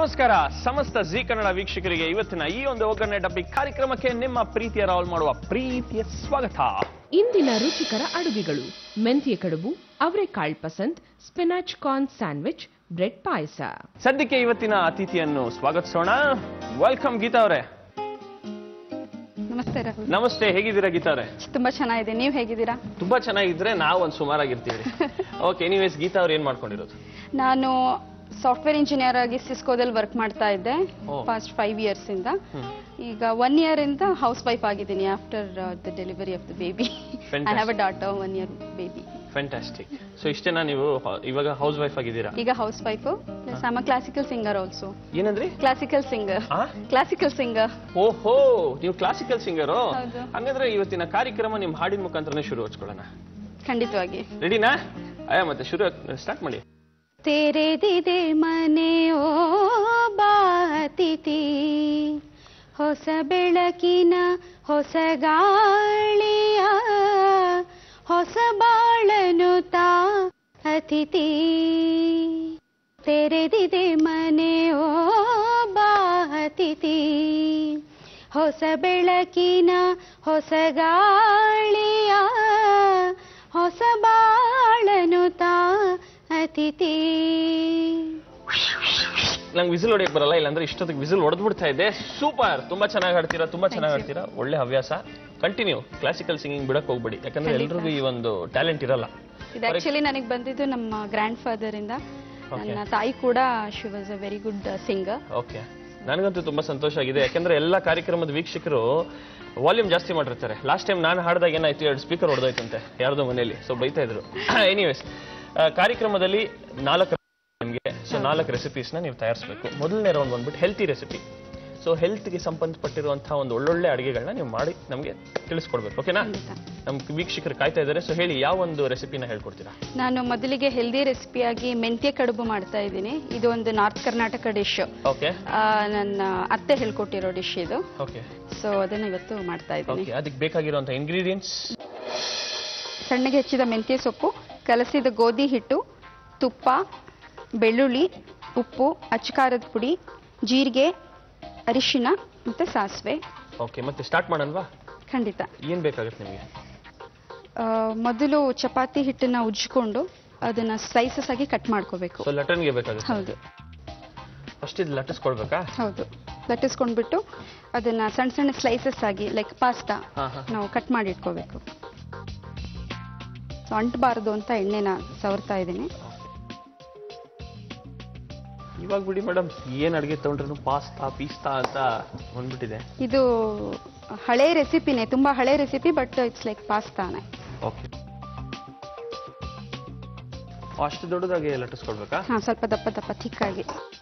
ನಮಸ್ಕಾರ ಸಮಸ್ತ ಜಿ ಕನ್ನಡ ವೀಕ್ಷಕರಿಗೆ ಇವತ್ತಿನ ಈ ಒಂದು ಒಗ್ಗರಣೆ ಡಬ್ಬಿ ಕಾರ್ಯಕ್ರಮಕ್ಕೆ ನಿಮ್ಮ ಪ್ರೀತಿಯ ರಾವಲ್ ಮಾಡುವ ಪ್ರೀತಿಯ ಸ್ವಾಗತ ಇಂದಿನ ರುಚಿಕರ ಅಡುಗೆಗಳು ಮೆಂತ್ಯ ಕಡುಬು ಅವರೆಕಾಳ್ ಪಸಂದ್ ಸ್ಪಿನಾಚ್ ಕಾರ್ನ್ ಸ್ಯಾಂಡ್ವಿಚ್ ಬ್ರೆಡ್ ಪಾಯಸ ಸದ್ಯಕ್ಕೆ ಇವತ್ತಿನ ಅತಿಥಿಯನ್ನು ಸ್ವಾಗತಿಸೋಣ ವೆಲ್ಕಮ್ ಗೀತಾ ಅವರೇ ನಮಸ್ತೆ ರಾಹುಲ್ ನಮಸ್ತೆ ಹೇಗಿದ್ದೀರಾ ಗೀತಾ ಅವರೇ ತುಂಬಾ ಚೆನ್ನಾಗಿದೆ ನೀವು ಹೇಗಿದ್ದೀರಾ ತುಂಬಾ ಚೆನ್ನಾಗಿದ್ರೆ ನಾವು ಒಂದು ಸುಮಾರಾಗಿರ್ತೀವಿ ಓಕೆ ಎನಿವೇಸ್ ಗೀತಾ ಅವ್ರು ಏನ್ ಮಾಡ್ಕೊಂಡಿರೋದು ನಾನು ಸಾಫ್ಟ್ವೇರ್ ಇಂಜಿನಿಯರ್ ಆಗಿ ಸಿಸ್ಕೋದಲ್ಲಿ ವರ್ಕ್ ಮಾಡ್ತಾ ಇದ್ದೆ ಓ. ಪಾಸ್ಟ್ ಫೈವ್ ಇಯರ್ಸ್ ಇಂದ ಈಗ ಒನ್ ಇಯರ್ ಇಂದ ಹೌಸ್ ವೈಫ್ ಆಗಿದ್ದೀನಿ after the delivery of the baby I have a daughter one year baby fantastic so ಇಷ್ಟೇನಾ ನೀವು ಹ- ಇವಾಗ ಹೌಸ್ ವೈಫ್ ಆಗಿದ್ದೀರಾ ಈಗ housewife plus am classical singer also ಏನಂದ್ರಿ ಕ್ಲಾಸಿಕಲ್ ಸಿಂಗರ್ ಆ? ಕ್ಲಾಸಿಕಲ್ ಸಿಂಗರ್ ಓಹೋ ನೀವು ಕ್ಲಾಸಿಕಲ್ ಸಿಂಗರು ಹೌದು. ಹಂಗಂದ್ರೆ ಇವತ್ತಿನ ಕಾರ್ಯಕ್ರಮ ನಿಮ್ ಹಾಡಿನ ಮುಖಾಂತರನೇ ಶುರು ಹಚ್ಕೊಳ್ಳೋಣ ಖಂಡಿತವಾಗಿ ರೆಡಿನಾ ಅಯ್ಯ ಮತ್ತೆ ಶುರು ಸ್ಟಾರ್ಟ್ ಮಾಡಿ ತೆರೆದಿದೆ ಮನೆ ಓ ಬಾತಿತಿ ಹೊಸ ಬೆಳಕಿನ ಹೊಸ ಗಾಳಿಯ ಹೊಸ ಬಾಳನು ತಾ ಅತಿಥಿ ತೆರೆದಿದೆ ಮನೆ ಓ ಬಾತಿತಿ ಹೊಸ ಬೆಳಕಿನ ಹೊಸ ಗಾಳಿಯ ಹೊಸ ಬಾಳನು ತಾ ಅತಿಥಿ ನಂಗೆ ವಿಸಿಲ್ ಹೊಡಿಯಕ್ ಬರಲ್ಲ ಇಲ್ಲಾಂದ್ರೆ ಇಷ್ಟೊತ್ತಿಗೆ ವಿಸಿಲ್ ಹೊಡೆದ್ಬಿಡ್ತಾ ಇದೆ ಸೂಪರ್ ತುಂಬಾ ಚೆನ್ನಾಗಿ ಹಾಡ್ತೀರಾ ತುಂಬಾ ಚೆನ್ನಾಗಿ ಹಾಡ್ತೀರಾ ಒಳ್ಳೆ ಹವ್ಯಾಸ ಕಂಟಿನ್ಯೂ ಕ್ಲಾಸಿಕಲ್ ಸಿಂಗಿಂಗ್ ಬಿಡಕ್ ಹೋಗ್ಬೇಡಿ ಯಾಕಂದ್ರೆ ಎಲ್ರಿಗೂ ಈ ಒಂದು ಟ್ಯಾಲೆಂಟ್ ಇರಲ್ಲ ಇದು ಆಕ್ಚುಲಿ ನನಗೆ ಬಂದಿದ್ದು ನಮ್ಮ ಗ್ರ್ಯಾಂಡ್ ಫಾದರ್ ಇಂದ ನನ್ನ ತಾಯಿ ಕೂಡ she was a very good singer okay ನನಗಂತೂ ತುಂಬಾ ಸಂತೋಷ ಆಗಿದೆ ಯಾಕಂದ್ರೆ ಎಲ್ಲ ಕಾರ್ಯಕ್ರಮದ ವೀಕ್ಷಕರು ವಾಲ್ಯೂಮ್ ಜಾಸ್ತಿ ಮಾಡಿರ್ತಾರೆ ಲಾಸ್ಟ್ ಟೈಮ್ ನಾನು ಹಾಡಿದಾಗ ಏನಾಯ್ತು ಎರಡು ಸ್ಪೀಕರ್ ಹೊಡೆದೋಯ್ತಂತೆ ಯಾರ್ದೋ ಮನೆಯಲ್ಲಿ ಸೊ ಬೈತಾ ಇದ್ರು ಎನಿವೇಸ್ ಕಾರ್ಯಕ್ರಮದಲ್ಲಿ ನಾಲ್ಕು ನಿಮಗೆ ಸೊ ನಾಲ್ಕು ರೆಸಿಪೀಸ್ನ ನೀವು ತಯಾರಿಸಬೇಕು ಮೊದಲನೇ ರೌಂಡ್ ಬಂದ್ಬಿಟ್ಟು ಹೆಲ್ತಿ ರೆಸಿಪಿ ಸೊ ಹೆಲ್ತ್ಗೆ ಸಂಬಂಧಪಟ್ಟಿರುವಂತಹ ಒಂದು ಒಳ್ಳೊಳ್ಳೆ ಅಡುಗೆಗಳನ್ನ ನೀವು ಮಾಡಿ ನಮಗೆ ತಿಳಿಸ್ಕೊಡ್ಬೇಕು ಓಕೆನಾ ನಮ್ಮ ವೀಕ್ಷಕರು ಕಾಯ್ತಾ ಇದ್ದಾರೆ ಸೊ ಹೇಳಿ ಯಾವ ಒಂದು ರೆಸಿಪಿನ ಹೇಳ್ಕೊಡ್ತೀರಾ ನಾನು ಮೊದಲಿಗೆ ಹೆಲ್ದಿ ರೆಸಿಪಿಯಾಗಿ ಮೆಂತ್ಯ ಕಡುಬು ಮಾಡ್ತಾ ಇದ್ದೀನಿ ಇದು ಒಂದು ನಾರ್ತ್ ಕರ್ನಾಟಕ ಡಿಶ್ ಓಕೆ ನನ್ನ ಅತ್ತೆ ಹೇಳ್ಕೊಟ್ಟಿರೋ ಡಿಶ್ ಇದು ಓಕೆ ಸೊ ಅದನ್ನ ಇವತ್ತು ಮಾಡ್ತಾ ಇದ್ದೀನಿ ಓಕೆ ಅದಕ್ಕೆ ಬೇಕಾಗಿರುವಂಥ ಇಂಗ್ರೀಡಿಯೆಂಟ್ಸ್ ಸಣ್ಣಗೆ ಹೆಚ್ಚಿದ ಮೆಂತ್ಯ ಸೊಪ್ಪು ಕಲಸಿದ ಗೋಧಿ ಹಿಟ್ಟು ತುಪ್ಪ ಬೆಳ್ಳುಳ್ಳಿ ಉಪ್ಪು ಅಚ್ಚಕಾರದ ಪುಡಿ ಜೀರಿಗೆ ಅರಿಶಿನ ಮತ್ತೆ ಸಾಸಿವೆ ಓಕೆ ಮತ್ತೆ ಸ್ಟಾರ್ಟ್ ಮಾಡೋಣವಾ ಖಂಡಿತ ಏನು ಬೇಕಾಗುತ್ತೆ ನಿಮಗೆ ಆ, ಮೊದಲು ಚಪಾತಿ ಹಿಟ್ಟನ್ನ ಉಜ್ಜಿಕೊಂಡು ಅದನ್ನ ಸ್ಲೈಸಸ್ ಆಗಿ ಕಟ್ ಮಾಡ್ಕೋಬೇಕು ಸೊ ಲಟನ್ಗೆ ಬೇಕಾಗುತ್ತೆ ಹೌದು ಫಸ್ಟ್ ಇದು ಲಟ್ಟಿಸ್ಕೊಳ್ಬೇಕಾ ಹೌದು ಲಟ್ಟಿಸ್ಕೊಂಡ್ಬಿಟ್ಟು ಅದನ್ನ ಸಣ್ಣ ಸಣ್ಣ ಸ್ಲೈಸಸ್ ಆಗಿ ಲೈಕ್ ಪಾಸ್ತಾ ಹಾ ಹಾ ನಾವು ಕಟ್ ಮಾಡಿ ಇಟ್ಕೋಬೇಕು ಸೊ ಅಂಟಬಾರದು ಅಂತ ಎಣ್ಣೆನ ಸವರ್ತಾ ಇದ್ದೀನಿ ಇವಾಗ ಬಿಡಿ ಮೇಡಮ್ ಏನ್ ಅಡಿಗೆ ತಗೊಂಡ್ರು ಪಾಸ್ತಾ ಪೀಸ್ತಾ ಅಂತ ಬಂದ್ಬಿಟ್ಟಿದೆ ಇದು ಹಳೆ ರೆಸಿಪಿನೇ ತುಂಬಾ ಹಳೆ ರೆಸಿಪಿ ಬಟ್ ಇಟ್ಸ್ ಲೈಕ್ ಪಾಸ್ತಾನೆ ಓಕೆ ಅಷ್ಟು ದೊಡ್ಡದಾಗಿ ಲಟ್ಟಿಸ್ಕೊಳ್ಬೇಕಾ ಹಾ ಸ್ವಲ್ಪ ದಪ್ಪ ದಪ್ಪ ಥಿಕ್ಕಾಗಿ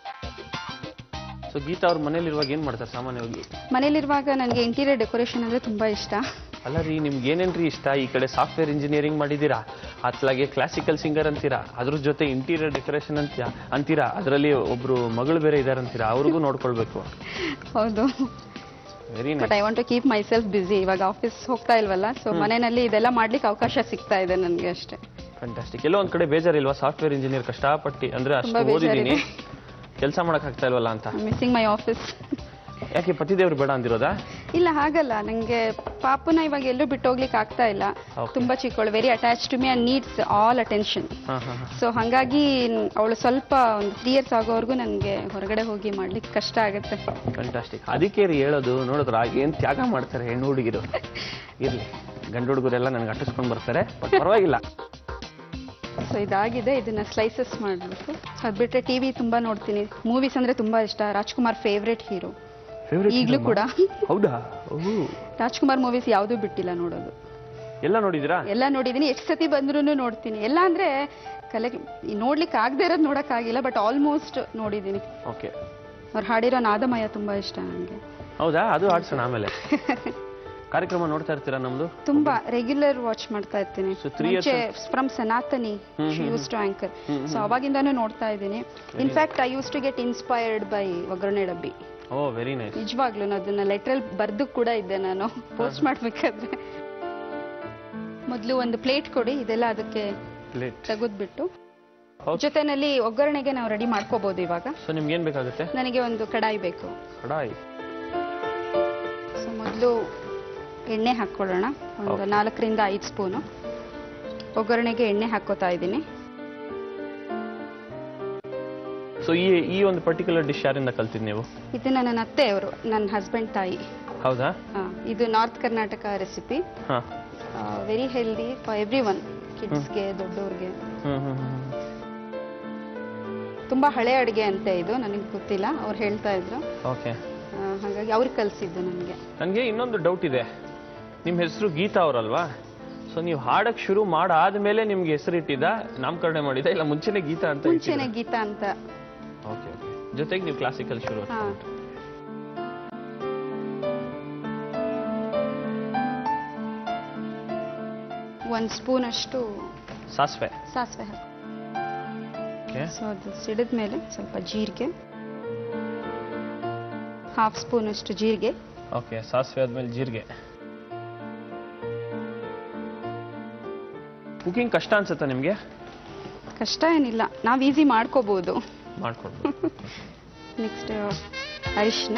ಸೊ ಗೀತಾ ಅವ್ರ ಮನೇಲಿರುವಾಗ ಏನ್ ಮಾಡ್ತಾರೆ ಸಾಮಾನ್ಯವಾಗಿ ಮನೇಲಿರುವಾಗ ನನಗೆ ಇಂಟೀರಿಯರ್ ಡೆಕೋರೇಷನ್ ಅಂದ್ರೆ ತುಂಬಾ ಇಷ್ಟ ಅಲ್ಲ ರೀ ನಿಮ್ಗೆ ಏನೇನ್ರಿ ಇಷ್ಟ ಈ ಕಡೆ ಸಾಫ್ಟ್ವೇರ್ ಇಂಜಿನಿಯರಿಂಗ್ ಮಾಡಿದ್ದೀರಾ ಅತ್ಲಾಗೆ ಕ್ಲಾಸಿಕಲ್ ಸಿಂಗರ್ ಅಂತೀರಾ ಅದ್ರ ಜೊತೆ ಇಂಟೀರಿಯರ್ ಡೆಕೋರೇಷನ್ ಅಂತೀರಾ ಅಂತೀರಾ ಅದರಲ್ಲಿ ಒಬ್ರು ಮಗಳು ಬೇರೆ ಇದಾರೆ ಅಂತೀರಾ ಅವ್ರಿಗೂ ನೋಡ್ಕೊಳ್ಬೇಕು ಹೌದು very but I want to keep myself busy ಇವಾಗ ಆಫೀಸ್ ಹೋಗ್ತಾ ಇಲ್ವಲ್ಲ ಸೊ ಮನೆಯಲ್ಲಿ ಇದೆಲ್ಲ ಮಾಡ್ಲಿಕ್ಕೆ ಅವಕಾಶ ಸಿಗ್ತಾ ಇದೆ ನನಗೆ ಅಷ್ಟೇ ಫ್ಯಾಂಟಾಸ್ಟಿಕ್ ಎಲ್ಲೋ ಒಂದ್ ಕಡೆ ಬೇಜಾರಿಲ್ವಾ ಸಾಫ್ಟ್ವೇರ್ ಇಂಜಿನಿಯರ್ ಕಷ್ಟಪಟ್ಟು ಅಂದ್ರೆ ತುಂಬಾ ಅಷ್ಟು ಓದಿದ್ದೀನಿ ಬೇಜಾರಿದೆ. ಕೆಲಸ ಮಾಡಕ್ ಆಗ್ತಾ ಇಲ್ವಲ್ಲ ಅಂತ ಮಿಸ್ಸಿಂಗ್ ಮೈ ಆಫೀಸ್ ಯಾಕೆ ಪತಿದೇವ್ರು ಬೇಡ ಅಂದಿರೋದಾ ಇಲ್ಲ ಹಾಗಲ್ಲ ನಂಗೆ ಪಾಪನ ಇವಾಗ ಎಲ್ಲೂ ಬಿಟ್ಟು ಹೋಗ್ಲಿಕ್ಕೆ ಆಗ್ತಾ ಇಲ್ಲ Okay. ತುಂಬಾ ಚಿಕ್ಕವಳು very attach to me and needs all attention ಹಾ ಹಾ ಹಾ ಸೊ ಹಾಗಾಗಿ ಅವಳು ಸ್ವಲ್ಪ ಒಂದು ತ್ರೀ ಇಯರ್ಸ್ ಆಗೋವರೆಗೂ ನನಗೆ ಹೊರಗಡೆ ಹೋಗಿ ಮಾಡ್ಲಿಕ್ಕೆ ಕಷ್ಟ ಆಗುತ್ತೆ ಫ್ಯಾಂಟಾಸ್ಟಿಕ್ ಅದಕ್ಕೆ ರೀ ಹೇಳೋದು ನೋಡಿದ್ರ ಏನ್ ತ್ಯಾಗ ಮಾಡ್ತಾರೆ ಹೆಣ್ಣು ಹುಡುಗಿರು ಇರ್ಲಿ ಗಂಡು ಹುಡುಗರೆಲ್ಲ ನನ್ಗೆ ಅಟ್ಟಿಸ್ಕೊಂಡ್ ಬರ್ತಾರೆ ಬಟ್ ಪರವಾಗಿಲ್ಲ ಸೊ ಇದಾಗಿದೆ ಇದನ್ನ ಸ್ಲೈಸಸ್ ಮಾಡಬೇಕು ಅದು ಬಿಟ್ಟರೆ ಟಿವಿ ತುಂಬಾ ನೋಡ್ತೀನಿ ಮೂವೀಸ್ ಅಂದ್ರೆ ತುಂಬಾ ಇಷ್ಟ ರಾಜ್ಕುಮಾರ್ ಫೇವ್ರೆಟ್ ಹೀರೋ ಫೇವ್ರೆಟ್ ಈಗಲೂ ಕೂಡ ಹೌದಾ ಓಹ್ ರಾಜ್ಕುಮಾರ್ ಮೂವೀಸ್ ಯಾವುದೂ ಬಿಟ್ಟಿಲ್ಲ ನೋಡೋದು ಎಲ್ಲ ನೋಡಿದಿರಾ ಎಲ್ಲ ನೋಡಿದ್ದೀನಿ ಎಷ್ಟು ಸತಿ ಬಂದ್ರೂ ನೋಡ್ತೀನಿ ಎಲ್ಲ ಅಂದ್ರೆ ಕಲೆ ನೋಡ್ಲಿಕ್ಕೆ ಆಗದೆ ಇರೋದು ನೋಡೋಕ್ಕಾಗಿಲ್ಲ ಬಟ್ ಆಲ್ಮೋಸ್ಟ್ ನೋಡಿದ್ದೀನಿ ಓಕೆ ಅವ್ರು ಹಾಡಿರೋ ನಾದಮಯ ತುಂಬಾ ಇಷ್ಟ ನನಗೆ ಹೌದಾ ಅದು ಆಡ್ಸೋಣ ಆಮೇಲೆ ಕಾರ್ಯಕ್ರಮ ನೋಡ್ತಾ ಇರ್ತೀರಾ ನಮ್ದು ತುಂಬಾ ರೆಗ್ಯುಲರ್ ವಾಚ್ ಮಾಡ್ತಾ ಇರ್ತೀನಿ So, three years ಮುಂಚೆ from Sanatani use to anchor so ಅವಾಗಿಂದಾನು ನೋಡ್ತಾ ಇದ್ದೀನಿ in fact I use to get inspired by Oggarane Dabbi O very nice ನಿಜವಾಗ್ಲೂ ಅದನ್ನ ಲೆಟ್ರಲ್ ಬರ್ದು ಕೂಡ ಇದ್ದೆ ನಾನು ಪೋಸ್ಟ್ ಮಾಡ್ಬೇಕಾದ್ರೆ ಮೊದಲು ಒಂದು ಪ್ಲೇಟ್ ಕೊಡಿ ಇದೆಲ್ಲ ಅದಕ್ಕೆ ಪ್ಲೇಟ್ ತೆಗೆದ್ಬಿಟ್ಟು ಹೌದು ಜೊತೆನಲ್ಲಿ ಒಗ್ಗರಣೆಗೆ ನಾವು ರೆಡಿ ಮಾಡ್ಕೋಬಹುದು ಇವಾಗ ಸೊ ನಿಮ್ಗೆ ಏನ್ ಬೇಕಾಗುತ್ತೆ ನನಗೆ ಒಂದು ಕಡಾಯಿ ಬೇಕು ಕಡಾಯಿ ಸೊ ಮೊದಲು ಎಣ್ಣೆ ಹಾಕ್ಕೊಳ್ಳೋಣ ಒಂದು Okay. ನಾಲ್ಕರಿಂದ ಐದು ಸ್ಪೂನು ಒಗ್ಗರಣೆಗೆ ಎಣ್ಣೆ ಹಾಕೋತಾ ಇದ್ದೀನಿ ಸೊ ಈ ಈ ಒಂದು ಪರ್ಟಿಕ್ಯುಲರ್ ಡಿಶ್ ಯಾರಿಂದ ಕಲ್ತಿದ್ ನೀವು ಇದನ್ನ ನನ್ನ ಅತ್ತೆ ಅವರು ನನ್ನ ಹಸ್ಬೆಂಡ್ ತಾಯಿ ಹೌದಾ ಆ, ಇದು ನಾರ್ತ್ ಕರ್ನಾಟಕ ರೆಸಿಪಿ ಹಾ very healthy for everyone ಕಿಡ್ಸ್ಗೆ ದೊಡ್ಡವ್ರಿಗೆ ಹ್ಮ್ ಹ್ಮ್ ಹ್ಮ್ ತುಂಬಾ ಹಳೆ ಅಡುಗೆ ಅಂತೆ ಇದು ನನಗೆ ಗೊತ್ತಿಲ್ಲ ಅವ್ರು ಹೇಳ್ತಾ ಇದ್ರು ಓಕೆ ಆ, ಹಾಗಾಗಿ ಅವ್ರಿಗೆ ಕಲಿಸಿದ್ದು ನನಗೆ ನನಗೆ ಇನ್ನೊಂದು ಡೌಟ್ ಇದೆ ನಿಮ್ಮ ಹೆಸರು ಗೀತಾ ಅವರಲ್ವಾ ಸೊ ನೀವು ಹಾಡಕ್ ಶುರು ಮಾಡಾದ್ಮೇಲೆ ನಿಮ್ಗೆ ಹೆಸರು ಇಟ್ಟಿದ್ದ ನಾಮಕರಣ ಮಾಡಿದ ಇಲ್ಲ ಮುಂಚೆನೆ ಗೀತಾ ಅಂತ ಮುಂಚೆನೆ ಗೀತಾ ಅಂತ ಓಕೆ ಓಕೆ ಜೊತೆಗೆ ನೀವು ಕ್ಲಾಸಿಕಲ್ ಶುರು ಹಾ ಒಂದು ಸ್ಪೂನ್ ಅಷ್ಟು ಸಾಸಿವೆ ಸಾಸಿವೆ ಹಾಕಿ ಓಕೆ ಸೊ ಅದು ಸಿಡಿದ ಮೇಲೆ ಸ್ವಲ್ಪ ಜೀರಿಗೆ ಹಾಫ್ ಸ್ಪೂನ್ ಅಷ್ಟು ಜೀರಿಗೆ ಓಕೆ ಸಾಸಿವೆ ಆದ್ಮೇಲೆ ಜೀರಿಗೆ ಕುಕಿಂಗ್ ಕಷ್ಟ ಅನ್ಸುತ್ತಾ ನಿಮಗೆ ಕಷ್ಟ ಏನಿಲ್ಲ ನಾವು ಈಸಿ ಮಾಡ್ಕೋಬಹುದು ಮಾಡ್ಕೊಡ್ಬೋದು ನೆಕ್ಸ್ಟ್ ಅರಿಶಿನ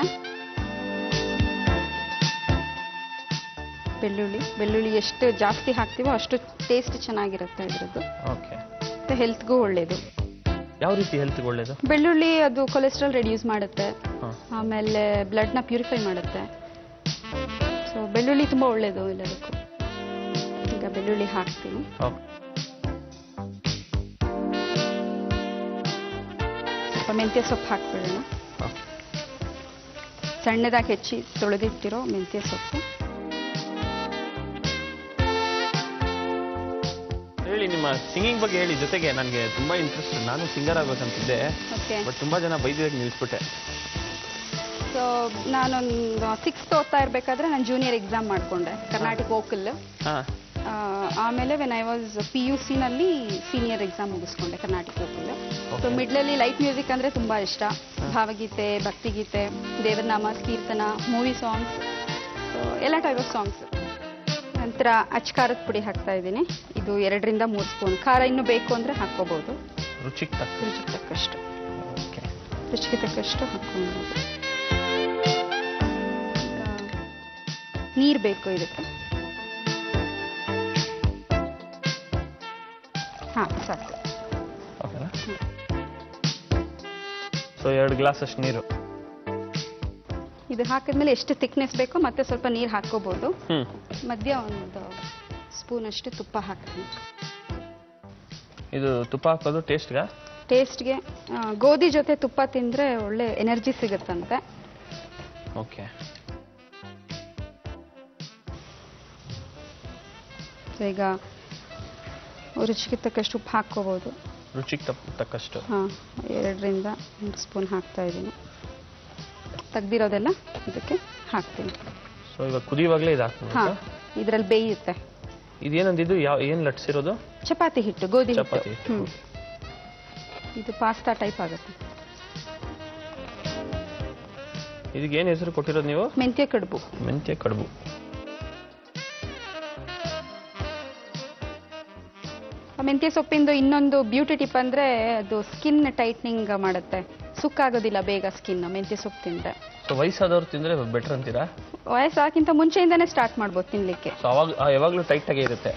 ಬೆಳ್ಳುಳ್ಳಿ ಬೆಳ್ಳುಳ್ಳಿ ಎಷ್ಟು ಜಾಸ್ತಿ ಹಾಕ್ತೀವೋ ಅಷ್ಟು ಟೇಸ್ಟ್ ಚೆನ್ನಾಗಿರುತ್ತೆ ಇದ್ರದ್ದು ಓಕೆ ಮತ್ತೆ ಹೆಲ್ತ್ಗೂ ಒಳ್ಳೇದು ಯಾವ ರೀತಿ ಹೆಲ್ತ್ಗೆ ಒಳ್ಳೇದು ಬೆಳ್ಳುಳ್ಳಿ ಅದು ಕೊಲೆಸ್ಟ್ರಾಲ್ ರೆಡ್ಯೂಸ್ ಮಾಡುತ್ತೆ ಹಾಂ ಆಮೇಲೆ ಬ್ಲಡ್ನ ಪ್ಯೂರಿಫೈ ಮಾಡುತ್ತೆ ಸೊ ಬೆಳ್ಳುಳ್ಳಿ ತುಂಬ ಒಳ್ಳೇದು ಎಲ್ಲದಕ್ಕೂ ಈಗ ಬೆಳ್ಳುಳ್ಳಿ ಹಾಕ್ತೀನಿ ಓಕೆ ಸ್ವಲ್ಪ ಮೆಂತ್ಯ ಸೊಪ್ಪು ಹಾಕ್ಬಿಡೋಣ ಓಕೆ ಸಣ್ಣದಾಗಿ ಹೆಚ್ಚಿ ತೊಳೆದಿಟ್ಟಿರೋ ಮೆಂತ್ಯ ಸೊಪ್ಪು ಹೇಳಿ ನಿಮ್ಮ ಸಿಂಗಿಂಗ್ ಬಗ್ಗೆ ಹೇಳಿ ಜೊತೆಗೆ ನನಗೆ ತುಂಬಾ ಇಂಟ್ರೆಸ್ಟ್ ನಾನು ಸಿಂಗರ್ ಆಗ್ಬೇಕಂತಿದ್ದೆ ಓಕೆ ಬಟ್ ತುಂಬಾ ಜನ ಬೈದಿದಾಗ ನಿಲ್ಲಿಸ್ಬಿಟ್ಟೆ ಸೊ ನಾನೊಂದು ಸಿಕ್ಸ್ತ್ ಓದ್ತಾ ಇರಬೇಕಾದ್ರೆ ನಾನು ಜೂನಿಯರ್ ಎಕ್ಸಾಮ್ ಮಾಡಿಕೊಂಡೆ ಕರ್ನಾಟಕ ವೋಕಲ್ ಹಾ ಆಮೇಲೆ when I was P U ಸಿನಲ್ಲಿ ಸೀನಿಯರ್ ಎಕ್ಸಾಮ್ ಮುಗಿಸ್ಕೊಂಡೆ ಕರ್ನಾಟಕ ವೋಕಲ್ ಸೊ Okay. ಮಿಡ್ಲಲ್ಲಿ ಲೈಟ್ ಮ್ಯೂಸಿಕ್ ಅಂದರೆ ತುಂಬ ಇಷ್ಟ ಭಾವಗೀತೆ ಭಕ್ತಿಗೀತೆ ದೇವರನಾಮ ಕೀರ್ತನ ಮೂವಿ ಸಾಂಗ್ಸ್ ಸೊ ಎಲ್ಲ ಟೈಪ್ ಆಫ್ ಸಾಂಗ್ಸ್ ನಂತರ ಅಚ್ಕಾರದ ಪುಡಿ ಹಾಕ್ತಾ ಇದ್ದೀನಿ ಇದು ಎರಡರಿಂದ ಮೂರು ಸ್ಪೂನ್ ಖಾರ ಇನ್ನೂ ಬೇಕು ಅಂದರೆ ಹಾಕ್ಕೋಬೋದು ರುಚಿಗೆ ತಕ್ಕ ರುಚಿಗೆ ತಕ್ಕಷ್ಟು ಓಕೆ ರುಚಿಗೆ ತಕ್ಕಷ್ಟು ಹಾಕ್ಕೊಂಡು ನೀರು ಬೇಕು ಇದಕ್ಕೆ ಹಾಂ ಸಾಕು ಓಕೆನಾ ಸೊ ಎರಡು ಗ್ಲಾಸ್ ಅಷ್ಟು ನೀರು ಇದು ಹಾಕಿದ್ಮೇಲೆ ಎಷ್ಟು ಥಿಕ್ನೆಸ್ ಬೇಕೋ ಮತ್ತೆ ಸ್ವಲ್ಪ ನೀರು ಹಾಕ್ಕೋಬೋದು ಹ್ಮ್ ಮಧ್ಯ ಒಂದು ಸ್ಪೂನ್ ಅಷ್ಟು ತುಪ್ಪ ಹಾಕ್ತೀನಿ ಇದು ತುಪ್ಪ ಹಾಕೋದು ಟೇಸ್ಟ್ಗ ಟೇಸ್ಟ್ಗೆ ಗೋಧಿ ಜೊತೆ ತುಪ್ಪ ತಿಂದರೆ ಒಳ್ಳೆ ಎನರ್ಜಿ ಸಿಗುತ್ತಂತೆ ಓಕೆ ಸೊ ಈಗ ರುಚಿಗೆ ತಕ್ಕಷ್ಟು ಉಪ್ಪು ಹಾಕ್ಕೋಬೋದು ರುಚಿಗೆ ತಪ್ಪ ತಕ್ಕಷ್ಟು ಹಾಂ ಎರಡರಿಂದ ಮೂರು ಸ್ಪೂನ್ ಹಾಕ್ತಾ ಇದ್ದೀನಿ ತೆಗ್ದಿರೋದೆಲ್ಲ ಇದಕ್ಕೆ ಹಾಕ್ತೀನಿ ಸೊ ಇವಾಗ ಕುದಿಯುವಾಗಲೇ ಇದು ಹಾಂ ಹಾಕ್ಬೇಕು ಇದರಲ್ಲಿ ಬೇಯುತ್ತೆ ಇದೇನಂದಿದ್ದು ಯಾವ ಏನು ಲಟ್ಸಿರೋದು ಚಪಾತಿ ಹಿಟ್ಟು ಗೋಧಿ ಚಪಾತಿ ಹಿಟ್ಟು ಹಿಟ್ಟು. ಹ್ಞೂ ಇದು ಪಾಸ್ತಾ ಟೈಪ್ ಆಗುತ್ತೆ ಇದಕ್ಕೆ ಏನು ಹೆಸರು ಕೊಟ್ಟಿರೋದು ನೀವು ಮೆಂತ್ಯ ಕಡುಬು ಮೆಂತ್ಯ ಕಡುಬು ಆ ಮೆಂತ್ಯ ಸೊಪ್ಪಿಂದು ಇನ್ನೊಂದು ಬ್ಯೂಟಿ ಟಿಪ್ ಅಂದರೆ ಅದು ಸ್ಕಿನ್ ಟೈಟ್ನಿಂಗ್ ಮಾಡುತ್ತೆ ಸುಕ್ಕಾಗೋದಿಲ್ಲ ಬೇಗ ಸ್ಕಿನ್ ಮೆಂತ್ಯ ಸೊಪ್ಪು ತಿಂದರೆ ಸೊ ವಯಸ್ಸಾದವ್ರು ತಿಂದರೆ ಬೆಟರ್ ಅಂತೀರಾ ವಯಸ್ಸಾಗಿಂತ ಮುಂಚೆಯಿಂದನೇ ಸ್ಟಾರ್ಟ್ ಮಾಡ್ಬೋದು ತಿನ್ನಲಿಕ್ಕೆ ಸೊ ಅವಾಗ ಆ, ಯಾವಾಗಲೂ ಟೈಟಾಗೇ ಇರುತ್ತೆ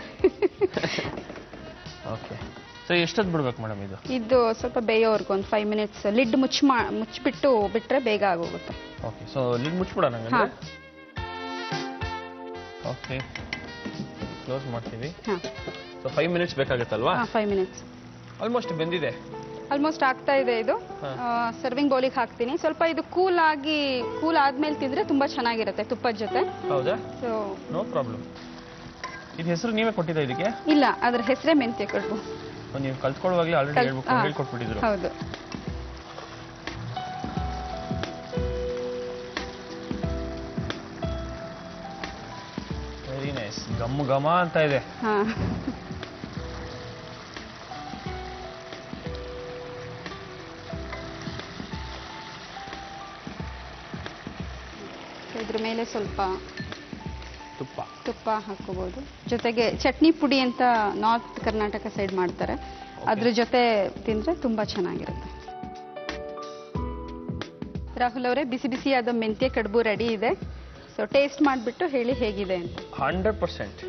ಓಕೆ ಸೊ ಎಷ್ಟೊತ್ತು ಬಿಡ್ಬೇಕು ಮೇಡಮ್ ಇದು ಇದು ಸ್ವಲ್ಪ ಬೇಯೋವರೆಗೂ ಒಂದು ಫೈವ್ ಮಿನಿಟ್ಸ್ ಲಿಡ್ ಮುಚ್ಚಿ ಮಾ ಮುಚ್ಚಿಬಿಟ್ಟು ಬಿಟ್ಟರೆ ಬೇಗ ಆಗೋಗುತ್ತೆ ಓಕೆ ಸೊ ಲಿಡ್ ಮುಚ್ಬಿಡೋಣ ಹಾಂ ಹಂಗಂದ್ರೆ ಓಕೆ ಕ್ಲೋಸ್ ಮಾಡ್ತೀವಿ ಹಾಂ ಸೊ ಫೈವ್ ಮಿನಿಟ್ಸ್ ಬೇಕಾಗುತ್ತಲ್ವಾ ಹಾಂ ಫೈವ್ ಮಿನಿಟ್ಸ್ ಆಲ್ಮೋಸ್ಟ್ ಬೆಂದಿದೆ ಆಲ್ಮೋಸ್ಟ್ ಆಗ್ತಾ ಇದೆ ಇದು ಹಾ. ಸರ್ವಿಂಗ್ ಬೌಲಿಗೆ ಹಾಕ್ತೀನಿ ಸ್ವಲ್ಪ ಇದು ಕೂಲ್ ಆಗಿ ಕೂಲ್ ಆದ್ಮೇಲೆ ತಿಂದ್ರೆ ತುಂಬಾ ಚೆನ್ನಾಗಿರುತ್ತೆ ತುಪ್ಪದ ಜೊತೆ ಹೌದಾ ಸೊ ನೋ ಪ್ರಾಬ್ಲಮ್ ಇದು ಹೆಸರು ನೀವೇ ಕೊಟ್ಟಿದ್ದ ಇದಕ್ಕೆ ಇಲ್ಲ ಅದ್ರ ಹೆಸರೇ ಮೆಂತ್ಯ ಕಡುಬು ಒಂದ್ ನೀವು ಕಲ್ತ್ಕೊಳ್ಳುವಾಗಲೇ ಆಲ್ರೆಡಿ ಕಲ್- ಹೇಳ್ಬೇಕು ಹಾ. ಹೇಳ್ಕೊಟ್ಬಿಟ್ಟಿದ್ರು ಹೌದು ವೆರಿ ನೈಸ್ ಗಮ್ಮ ಘಮ ಅಂತ ಇದೆ ಹಾ So, ಇದ್ರ ಮೇಲೆ ಸ್ವಲ್ಪ ತುಪ್ಪ ತುಪ್ಪ ಹಾಕೋಬಹುದು ಜೊತೆಗೆ ಚಟ್ನಿ ಪುಡಿ ಅಂತ ನಾರ್ತ್ ಕರ್ನಾಟಕ ಸೈಡ್ ಮಾಡ್ತಾರೆ ಅದ್ರ ಜೊತೆ ತಿಂದ್ರೆ ತುಂಬಾ ಚೆನ್ನಾಗಿರುತ್ತೆ ರಾಹುಲ್ ಅವರೇ ಬಿಸಿ ಬಿಸಿಯಾದ ಮೆಂತ್ಯ ಕಡುಬು ರೆಡಿ ಇದೆ ಸೊ ಟೇಸ್ಟ್ ಮಾಡಿಬಿಟ್ಟು ಹೇಳಿ ಹೇಗಿದೆ ಅಂತ ಹಂಡ್ರೆಡ್ ಪರ್ಸೆಂಟ್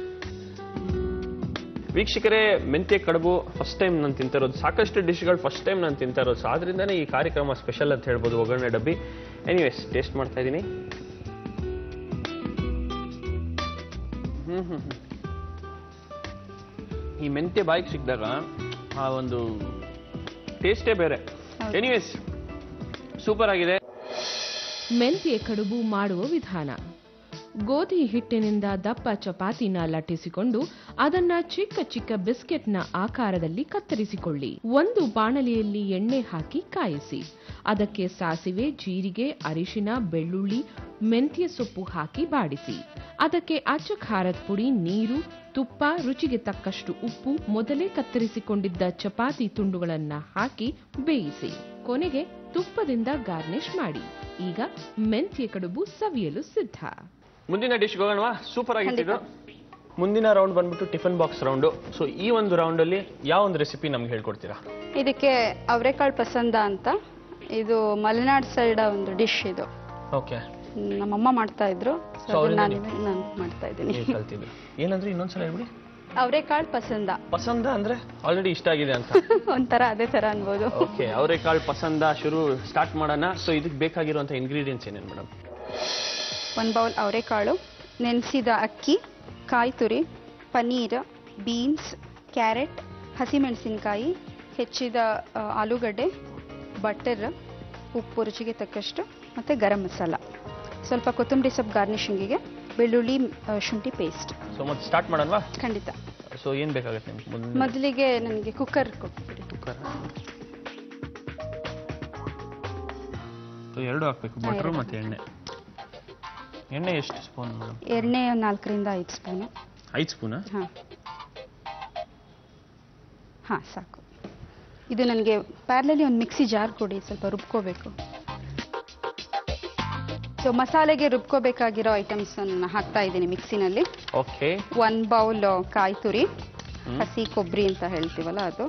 ವೀಕ್ಷಕರೇ ಮೆಂತ್ಯ ಕಡುಬು ಫಸ್ಟ್ ಟೈಮ್ ನಾನು ತಿಂತಾ ಇರೋದು ಸಾಕಷ್ಟು ಡಿಶ್ಗಳು ಫಸ್ಟ್ ಟೈಮ್ ನಾನು ತಿಂತಾ ಇರೋದು ಸೊ ಆದ್ರಿಂದನೇ ಈ ಕಾರ್ಯಕ್ರಮ ಸ್ಪೆಷಲ್ ಅಂತ ಹೇಳ್ಬೋದು ಒಗ್ಗರಣೆ ಡಬ್ಬಿ ಎನಿವೇಸ್ ಟೇಸ್ಟ್ ಮಾಡ್ತಾ ಇದ್ದೀನಿ ಹ್ಮ್ ಹ್ಮ್ ಹ್ಮ್. ಈ ಮೆಂತ್ಯ ಬಾಯಿಗೆ ಸಿಕ್ಕಿದಾಗ ಆ ಒಂದು ಟೇಸ್ಟೇ ಬೇರೆ ಹೌದು. ಎನಿವೇಸ್ ಸೂಪರ್ ಆಗಿದೆ ಮೆಂತ್ಯೆ ಕಡುಬು ಮಾಡುವ ವಿಧಾನ ಗೋಧಿ ಹಿಟ್ಟಿನಿಂದ ದಪ್ಪ ಚಪಾತಿನ ಲಟ್ಟಿಸಿಕೊಂಡು ಅದನ್ನ ಚಿಕ್ಕ ಚಿಕ್ಕ ಬಿಸ್ಕೆಟ್ನ ಆಕಾರದಲ್ಲಿ ಕತ್ತರಿಸಿಕೊಳ್ಳಿ ಒಂದು ಬಾಣಲೆಯಲ್ಲಿ ಎಣ್ಣೆ ಹಾಕಿ ಕಾಯಿಸಿ ಅದಕ್ಕೆ ಸಾಸಿವೆ ಜೀರಿಗೆ ಅರಿಶಿನ ಬೆಳ್ಳುಳ್ಳಿ ಮೆಂತ್ಯ ಸೊಪ್ಪು ಹಾಕಿ ಬಾಡಿಸಿ ಅದಕ್ಕೆ ಅಚ್ಚ ಖಾರದ ಪುಡಿ ನೀರು ತುಪ್ಪ ರುಚಿಗೆ ತಕ್ಕಷ್ಟು ಉಪ್ಪು ಮೊದಲೇ ಕತ್ತರಿಸಿಕೊಂಡಿದ್ದ ಚಪಾತಿ ತುಂಡುಗಳನ್ನ ಹಾಕಿ ಬೇಯಿಸಿ ಕೊನೆಗೆ ತುಪ್ಪದಿಂದ ಗಾರ್ನಿಶ್ ಮಾಡಿ ಈಗ ಮೆಂತ್ಯ ಕಡುಬು ಸವಿಯಲು ಸಿದ್ಧ ಮುಂದಿನ ಡಿಶ್ಗೆ ಹೋಗೋಣವಾ ಸೂಪರ್ ಆಗಿತ್ತು ಮುಂದಿನ ರೌಂಡ್ ಬಂದ್ಬಿಟ್ಟು ಟಿಫನ್ ಬಾಕ್ಸ್ ರೌಂಡು ಸೊ ಈ ಒಂದು ರೌಂಡ್ ಅಲ್ಲಿ ಯಾವ ಒಂದು ರೆಸಿಪಿ ನಮ್ಗೆ ಹೇಳ್ಕೊಡ್ತೀರಾ ಇದಕ್ಕೆ ಅವರೆಕಾಳು ಪಸಂದ ಅಂತ ಇದು ಮಲೆನಾಡ್ ಸೈಡ್ ಒಂದು ಡಿಶ್ ಇದು ಓಕೆ ಹ್ಮ್, ನಮ್ಮಮ್ಮ ಮಾಡ್ತಾ ಇದ್ರು So So ಅವ್ರಿಂದ ಅದನ್ನ ನಾನು ನಾನು ಮಾಡ್ತಾ ಇದ್ದೀನಿ ನೀವು ಕಲ್ತಿದ್ರಿ ಏನಂದ್ರೆ ಇನ್ನೊಂದ್ಸಲ ಹೇಳ್ಬಿಡಿ ಅವರೆಕಾಳು ಪಸಂದ ಪಸಂದ ಅಂದ್ರೆ ಆಲ್ರೆಡಿ ಇಷ್ಟ ಆಗಿದೆ ಅಂತ ಒಂಥರ ಅದೇ ತರ ಅನ್ಬೋದು ಓಕೆ ಅವರೆಕಾಳು ಪಸಂದ ಶುರು ಸ್ಟಾರ್ಟ್ ಮಾಡೋಣ ಸೊ ಇದಕ್ಕೆ ಬೇಕಾಗಿರುವಂತ ಇಂಗ್ರೀಡಿಯೆಂಟ್ಸ್ ಏನೇನು ಮೇಡಮ್ ಒಂದು ಬೌಲ್ ಅವರೆಕಾಳು ನೆನೆಸಿದ ಅಕ್ಕಿ ಕಾಯಿ ತುರಿ ಪನ್ನೀರ್ ಬೀನ್ಸ್ ಕ್ಯಾರೆಟ್ ಹಸಿಮೆಣಸಿನಕಾಯಿ ಹೆಚ್ಚಿದ ಆ, ಆಲೂಗಡ್ಡೆ ಬಟರ್ ಉಪ್ಪು ರುಚಿಗೆ ತಕ್ಕಷ್ಟು ಮತ್ತು ಗರಂ ಮಸಾಲ ಸ್ವಲ್ಪ ಕೊತ್ತಂಬರಿ ಸೊಪ್ಪು ಗಾರ್ನಿಷಿಂಗಿಗೆ ಬೆಳ್ಳುಳ್ಳಿ ಆ, ಶುಂಠಿ ಪೇಸ್ಟ್ ಸೊ ಮತ್ತೆ ಸ್ಟಾರ್ಟ್ ಮಾಡೋಣವಾ ಖಂಡಿತ ಸೊ ಏನ್ ಬೇಕಾಗುತ್ತೆ ನಿಮ್ಗೆ ಮುಂದೆ ಮೊದಲಿಗೆ ನನಗೆ ಕುಕ್ಕರ್ ಕೊಟ್ಬಿಡಿ ಕುಕ್ಕರ್ ಸೊ ಎರಡು ಹಾಕ್ಬೇಕು ಹಾ, ಬಟರ್ ಎರಡು ಮತ್ತೆ ಎಣ್ಣೆ ಎಣ್ಣೆ ಎಷ್ಟು ಸ್ಪೂನ್ ಮೇಡಮ್ ಎಣ್ಣೆ ಒಂದು ನಾಲ್ಕರಿಂದ ಐದು ಸ್ಪೂನು ಐದು ಸ್ಪೂನಾ ಹಾಂ ಹಾಂ ಸಾಕು ಇದು ನನಗೆ ಪ್ಯಾರ್ಲಲ್ಲಿ ಒಂದು ಮಿಕ್ಸಿ ಜಾರ್ ಕೊಡಿ ಸ್ವಲ್ಪ ರುಬ್ಕೋಬೇಕು ಸೊ ಮಸಾಲೆಗೆ ರುಬ್ಕೋಬೇಕಾಗಿರೋ ಐಟಮ್ಸ್ ಅನ್ನು ಹಾಕ್ತಾ ಇದ್ದೀನಿ ಮಿಕ್ಸಿನಲ್ಲಿ ಓಕೆ ಒನ್ ಬೌಲ್ ಕಾಯಿ ತುರಿ ಹ್ಮ್. ಹಸಿ ಕೊಬ್ಬರಿ ಅಂತ ಹೇಳ್ತೀವಲ್ಲ ಅದು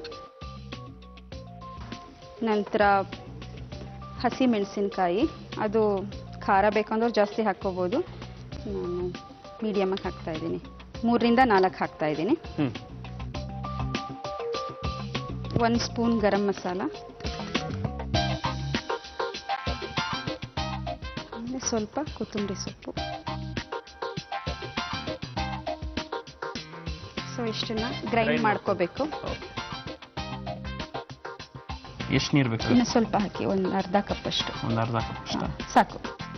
ನಂತರ ಹಸಿ ಮೆಣಸಿನ್ಕಾಯಿ ಅದು ಖಾರ ಬೇಕಂದ್ರೆ ಜಾಸ್ತಿ ಹಾಕ್ಕೋಬೋದು ನಾನು ಮೀಡಿಯಮಾಗಿ ಹಾಕ್ತಾ ಇದ್ದೀನಿ ಮೂರರಿಂದ ನಾಲ್ಕು ಹಾಕ್ತಾ ಇದ್ದೀನಿ ಹ್ಮ್ ಒಂದು ಸ್ಪೂನ್ ಗರಂ ಮಸಾಲ ಆಮೇಲೆ ಸ್ವಲ್ಪ ಕೊತ್ತಂಬರಿ ಸೊಪ್ಪು ಸೊ ಇಷ್ಟನ್ನ ಗ್ರೈಂಡ್ Grind ಮಾಡ್ಕೋಬೇಕು ಎಷ್ಟು ನೀರು ಬೇಕು ಇನ್ನು ಸ್ವಲ್ಪ ಹಾಕಿ ಒಂದು ಅರ್ಧ ಕಪ್ ಅಷ್ಟು ಒಂದು ಅರ್ಧ ಕಪ್ ಅಷ್ಟ ಹಾ, ಸಾಕು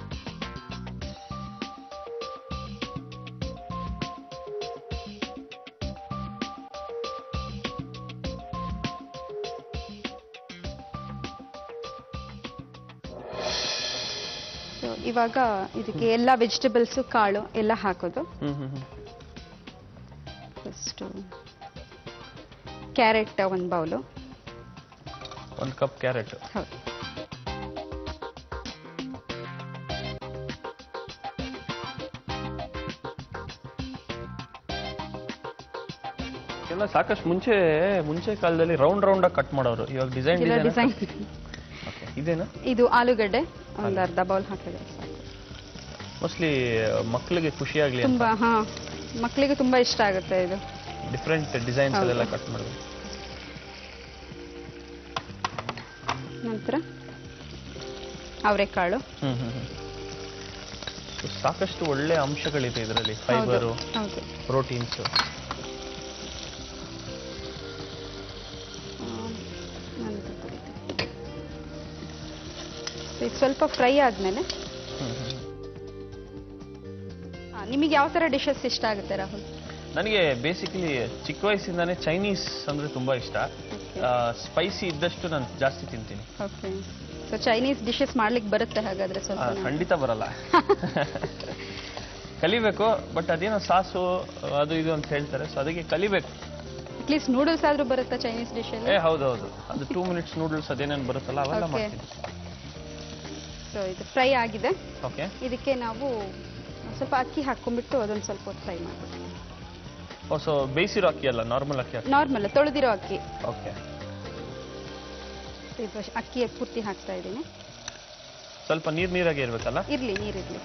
ಸೊ ಇವಾಗ ಇದಕ್ಕೆ ಎಲ್ಲ ವೆಜಿಟೇಬಲ್ಸು ಕಾಳು ಎಲ್ಲ ಹಾಕೋದು hmm hmm hmm first carrot ಒಂದು ಬೌಲು ಒಂದು ಕಪ್ ಕ್ಯಾರೆಟ್ ಹೌದು ಎಲ್ಲ ಸಾಕಷ್ಟು ಮುಂಚೆ ಮುಂಚೆ ಕಾಲದಲ್ಲಿ ರೌಂಡ್ ರೌಂಡ್ ಆಗಿ ಕಟ್ ಮಾಡೋರು ಇವಾಗ ಡಿಸೈನ್ ಇಲ್ಲ ಡಿಸೈನ್ ಡಿಸೈನ್ ಇದೇನಾ ಇದು ಆಲೂಗಡ್ಡೆ ಒಂದು ಅರ್ಧ ಬೌಲ್ ಹಾಕಿದ್ರೆ ಸಾಕು ಮೋಸ್ಟ್ಲಿ ಮಕ್ಕಳಿಗೆ ಖುಷಿ ಆಗ್ಲಿ ಅಂತ ತುಂಬಾ ಹಾ ಮಕ್ಕಳಿಗೆ ತುಂಬಾ ಇಷ್ಟ ಆಗುತ್ತೆ ಇದು ಡಿಫ್ರೆಂಟ್ ಡಿಸೈನ್ಸ್ ಹೌದು. ಅಲ್ಲೆಲ್ಲ ಕಟ್ ಮಾಡೋದು ನಂತರ ಅವರೆಕಾಳು ಹ್ಮ್ ಹ್ಮ್ ಹ್ಮ್ So, ಸಾಕಷ್ಟು ಒಳ್ಳೆ ಅಂಶಗಳಿದೆ ಇದರಲ್ಲಿ ಹೌದು ಫೈಬರು ಹೌದು ಪ್ರೋಟೀನ್ಸ್ ಆ, ನಂತರ ತೆಗಿತೀನಿ. So, ಇದು ಸ್ವಲ್ಪ ಫ್ರೈ ಆದ್ಮೇಲೆ ಆ, ನಿಮಗೆ ಯಾವ ಥರ ಡಿಶಸ್ ಇಷ್ಟ ಆಗುತ್ತೆ ರಾಹುಲ್ ನನಗೆ ಬೇಸಿಕಲಿ ಚಿಕ್ಕ ವಯಸ್ಸಿಂದಾನೇ ಚೈನೀಸ್ ಅಂದ್ರೆ ತುಂಬಾ ಇಷ್ಟ ಸ್ಪೈಸಿ ಇದ್ದಷ್ಟು ನಾನು ಜಾಸ್ತಿ ತಿಂತೀನಿ ಓಕೆ ಸೊ ಚೈನೀಸ್ ಡಿಶಸ್ ಮಾಡ್ಲಿಕ್ಕೆ ಬರುತ್ತೆ ಹಾಗಾದ್ರೆ ಆ, ಸ್ವಲ್ಪ ಖಂಡಿತ ಬರಲ್ಲ ಕಲಿಬೇಕು ಬಟ್ ಅದೇನೋ ಸಾಸು ಅದು ಇದು ಅಂತ ಹೇಳ್ತಾರೆ ಸೊ ಅದಕ್ಕೆ ಕಲಿಬೇಕು ಅಟ್ಲೀಸ್ಟ್ ನೂಡಲ್ಸ್ ಆದ್ರೂ ಬರುತ್ತಾ ಚೈನೀಸ್ ಡಿಶ್ ಏ ಅಲ್ಲಿ ಹೌದು ಹೌದು ಅದು ಟೂ ಮಿನಿಟ್ಸ್ ನೂಡಲ್ಸ್ ಅದೇನೇನು ಬರುತ್ತಲ್ಲ ಅವೆಲ್ಲ Okay. ಮಾಡ್ತೀನಿ ಸೊ ಇದು ಫ್ರೈ ಆಗಿದೆ ಓಕೆ ಇದಕ್ಕೆ ನಾವು ಸ್ವಲ್ಪ ಅಕ್ಕಿ ಹಾಕೊಂಡ್ಬಿಟ್ಟು ಅದೊಂದು ಸ್ವಲ್ಪ ಹೊತ್ತು ಫ್ರೈ ಮಾಡ್ಬೇಕು ಸೊ ಬೇಯಿಸಿರೋ ಅಕ್ಕಿ ಅಲ್ಲ ನಾರ್ಮಲ್ ಅಕ್ಕಿ ಹಾಕಿ ನಾರ್ಮಲ್ ತೊಳೆದಿರೋ ಅಕ್ಕಿ ಓಕೆ ಇದು ಅಕ್ಕಿ ಪೂರ್ತಿ ಹಾಕ್ತಾ ಇದ್ದೀನಿ ಸ್ವಲ್ಪ ನೀರ್ ನೀರಾಗಿ ಇರ್ಬೇಕಲ್ಲ ಇರ್ಲಿ ನೀರಿರ್ಲಿ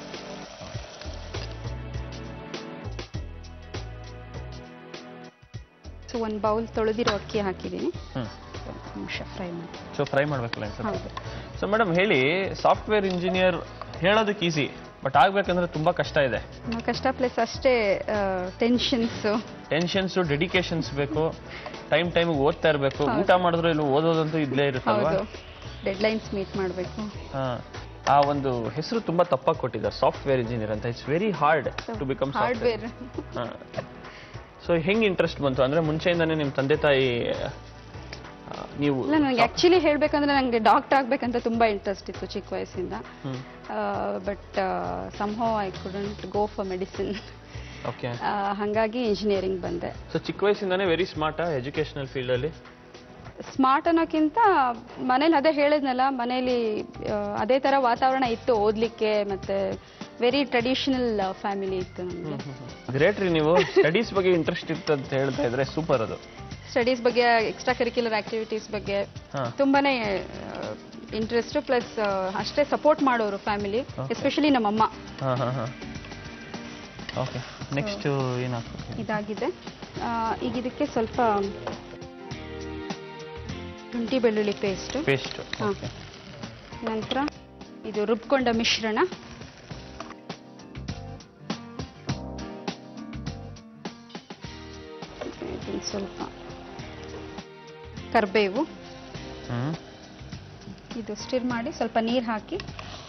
ಸೊ ಒಂದು ಬೌಲ್ ತೊಳೆದಿರೋ ಅಕ್ಕಿ ಹಾಕಿದ್ದೀನಿ ಹ್ಮ್ ಸ್ವಲ್ಪ ನಿಮಿಷ ಫ್ರೈ ಮಾಡಿ ಸೊ ಫ್ರೈ ಮಾಡ್ಬೇಕಲ್ಲ ಸ್ವಲ್ಪ ಹೌದು ಸೊ ಮೇಡಮ್ ಹೇಳಿ ಸಾಫ್ಟ್ವೇರ್ ಇಂಜಿನಿಯರ್ ಹೇಳೋದಕ್ಕೆ ಈಸಿ ಬಟ್ ಆಗ್ಬೇಕಂದ್ರೆ ತುಂಬಾ ಕಷ್ಟ ಇದೆ ತುಂಬ ಕಷ್ಟ ಪ್ಲಸ್ ಅಷ್ಟೇ ಟೆನ್ಷನ್ಸು ಟೆನ್ಷನ್ಸ್ ಡೆಡಿಕೇಶನ್ಸ್ ಬೇಕು ಟೈಮ್ ಟೈಮ್ ಓದ್ತಾ ಇರಬೇಕು ಊಟ ಮಾಡಿದ್ರು ಇಲ್ಲ ಓದೋದಂತೂ ಇದ್ಲೇ ಇರುತ್ತಲ್ವಾ ಹೌದು ಡೆಡ್ಲೈನ್ಸ್ ಮೀಟ್ ಮಾಡಬೇಕು ಹಾ. ಆ ಒಂದು ಹೆಸರು ತುಂಬಾ ತಪ್ಪಾಗಿ ಕೊಟ್ಟಿದ್ದಾರೆ ಸಾಫ್ಟ್ವೇರ್ ಇಂಜಿನಿಯರ್ ಅಂತ it's very hard to become hardware so ಹೆಂಗ್ ಇಂಟ್ರೆಸ್ಟ್ ಬಂತು ಅಂದ್ರೆ ಮುಂಚೆಯಿಂದಾನೇ ನಿಮ್ ತಂದೆ ತಾಯಿ ಆ, ನೀವು ಇಲ್ಲ ನನಗೆ ಆ್ಯಕ್ಚುಲಿ ಹೇಳಬೇಕಂದ್ರೆ ನನಗೆ ಡಾಕ್ಟರ್ ಆಗಬೇಕಂತ ತುಂಬ ಇಂಟ್ರೆಸ್ಟ್ ಇತ್ತು ಚಿಕ್ಕ ವಯಸ್ಸಿಂದ hmm but somehow I couldn't go for medicine okay ಹಾಗಾಗಿ ಇಂಜಿನಿಯರಿಂಗ್ ಬಂದೆ ಸೊ ಚಿಕ್ಕ ವಯಸ್ಸಿಂದಾನೇ ವೆರಿ ಸ್ಮಾರ್ಟ್ ಎಜುಕೇಶನಲ್ ಫೀಲ್ಡ್ ಅಲ್ಲಿ ಸ್ಮಾರ್ಟ್ ಅನ್ನೋಕ್ಕಿಂತ ಮನೇಲಿ ಅದೇ ಹೇಳಿದ್ನಲ್ಲ ಮನೇಲಿ ಆ, ಅದೇ ಥರ ವಾತಾವರಣ ಇತ್ತು ಓದಲಿಕ್ಕೆ ಮತ್ತೆ ವೆರಿ ಟ್ರೆಡಿಷನಲ್ ಫ್ಯಾಮಿಲಿ ಇತ್ತು ನಮಗೆ ಗ್ರೇಟ್ ರೀ ನೀವು ಸ್ಟಡೀಸ್ ಬಗ್ಗೆ ಇಂಟ್ರೆಸ್ಟ್ ಇತ್ತು ಅಂತ ಹೇಳ್ತಾ ಇದ್ರೆ ಸೂಪರ್ ಅದು ಸ್ಟಡೀಸ್ ಬಗ್ಗೆ ಎಕ್ಸ್ಟ್ರಾ ಕರಿಕ್ಯುಲರ್ ಆಕ್ಟಿವಿಟೀಸ್ ಬಗ್ಗೆ ಹಾ ತುಂಬಾನೇ ಇಂಟ್ರೆಸ್ಟ್ ಪ್ಲಸ್ ಅಷ್ಟೇ ಸಪೋರ್ಟ್ ಮಾಡೋರು ಫ್ಯಾಮಿಲಿ ಎಸ್ಪೆಷಲಿ ನಮ್ಮಮ್ಮ ಹಾ ಹಾ ಹಾ ಓಕೆ ನೆಕ್ಸ್ಟ್ ಏನಾಗ್ತದೆ ಇದಾಗಿದೆ ಆ, ಈಗ ಇದಕ್ಕೆ ಸ್ವಲ್ಪ ಶುಂಠಿ ಬೆಳ್ಳುಳ್ಳಿ ಪೇಸ್ಟ್ ಪೇಸ್ಟ್ ಹಾ. ನಂತರ ಇದು ರುಬ್ಕೊಂಡ ಮಿಶ್ರಣ ಇದನ್ನ ಸ್ವಲ್ಪ ಕರ್ಬೇವು ಹ್ಮ್ ಇದು ಸ್ಟಿರ್ ಮಾಡಿ ಸ್ವಲ್ಪ ನೀರು ಹಾಕಿ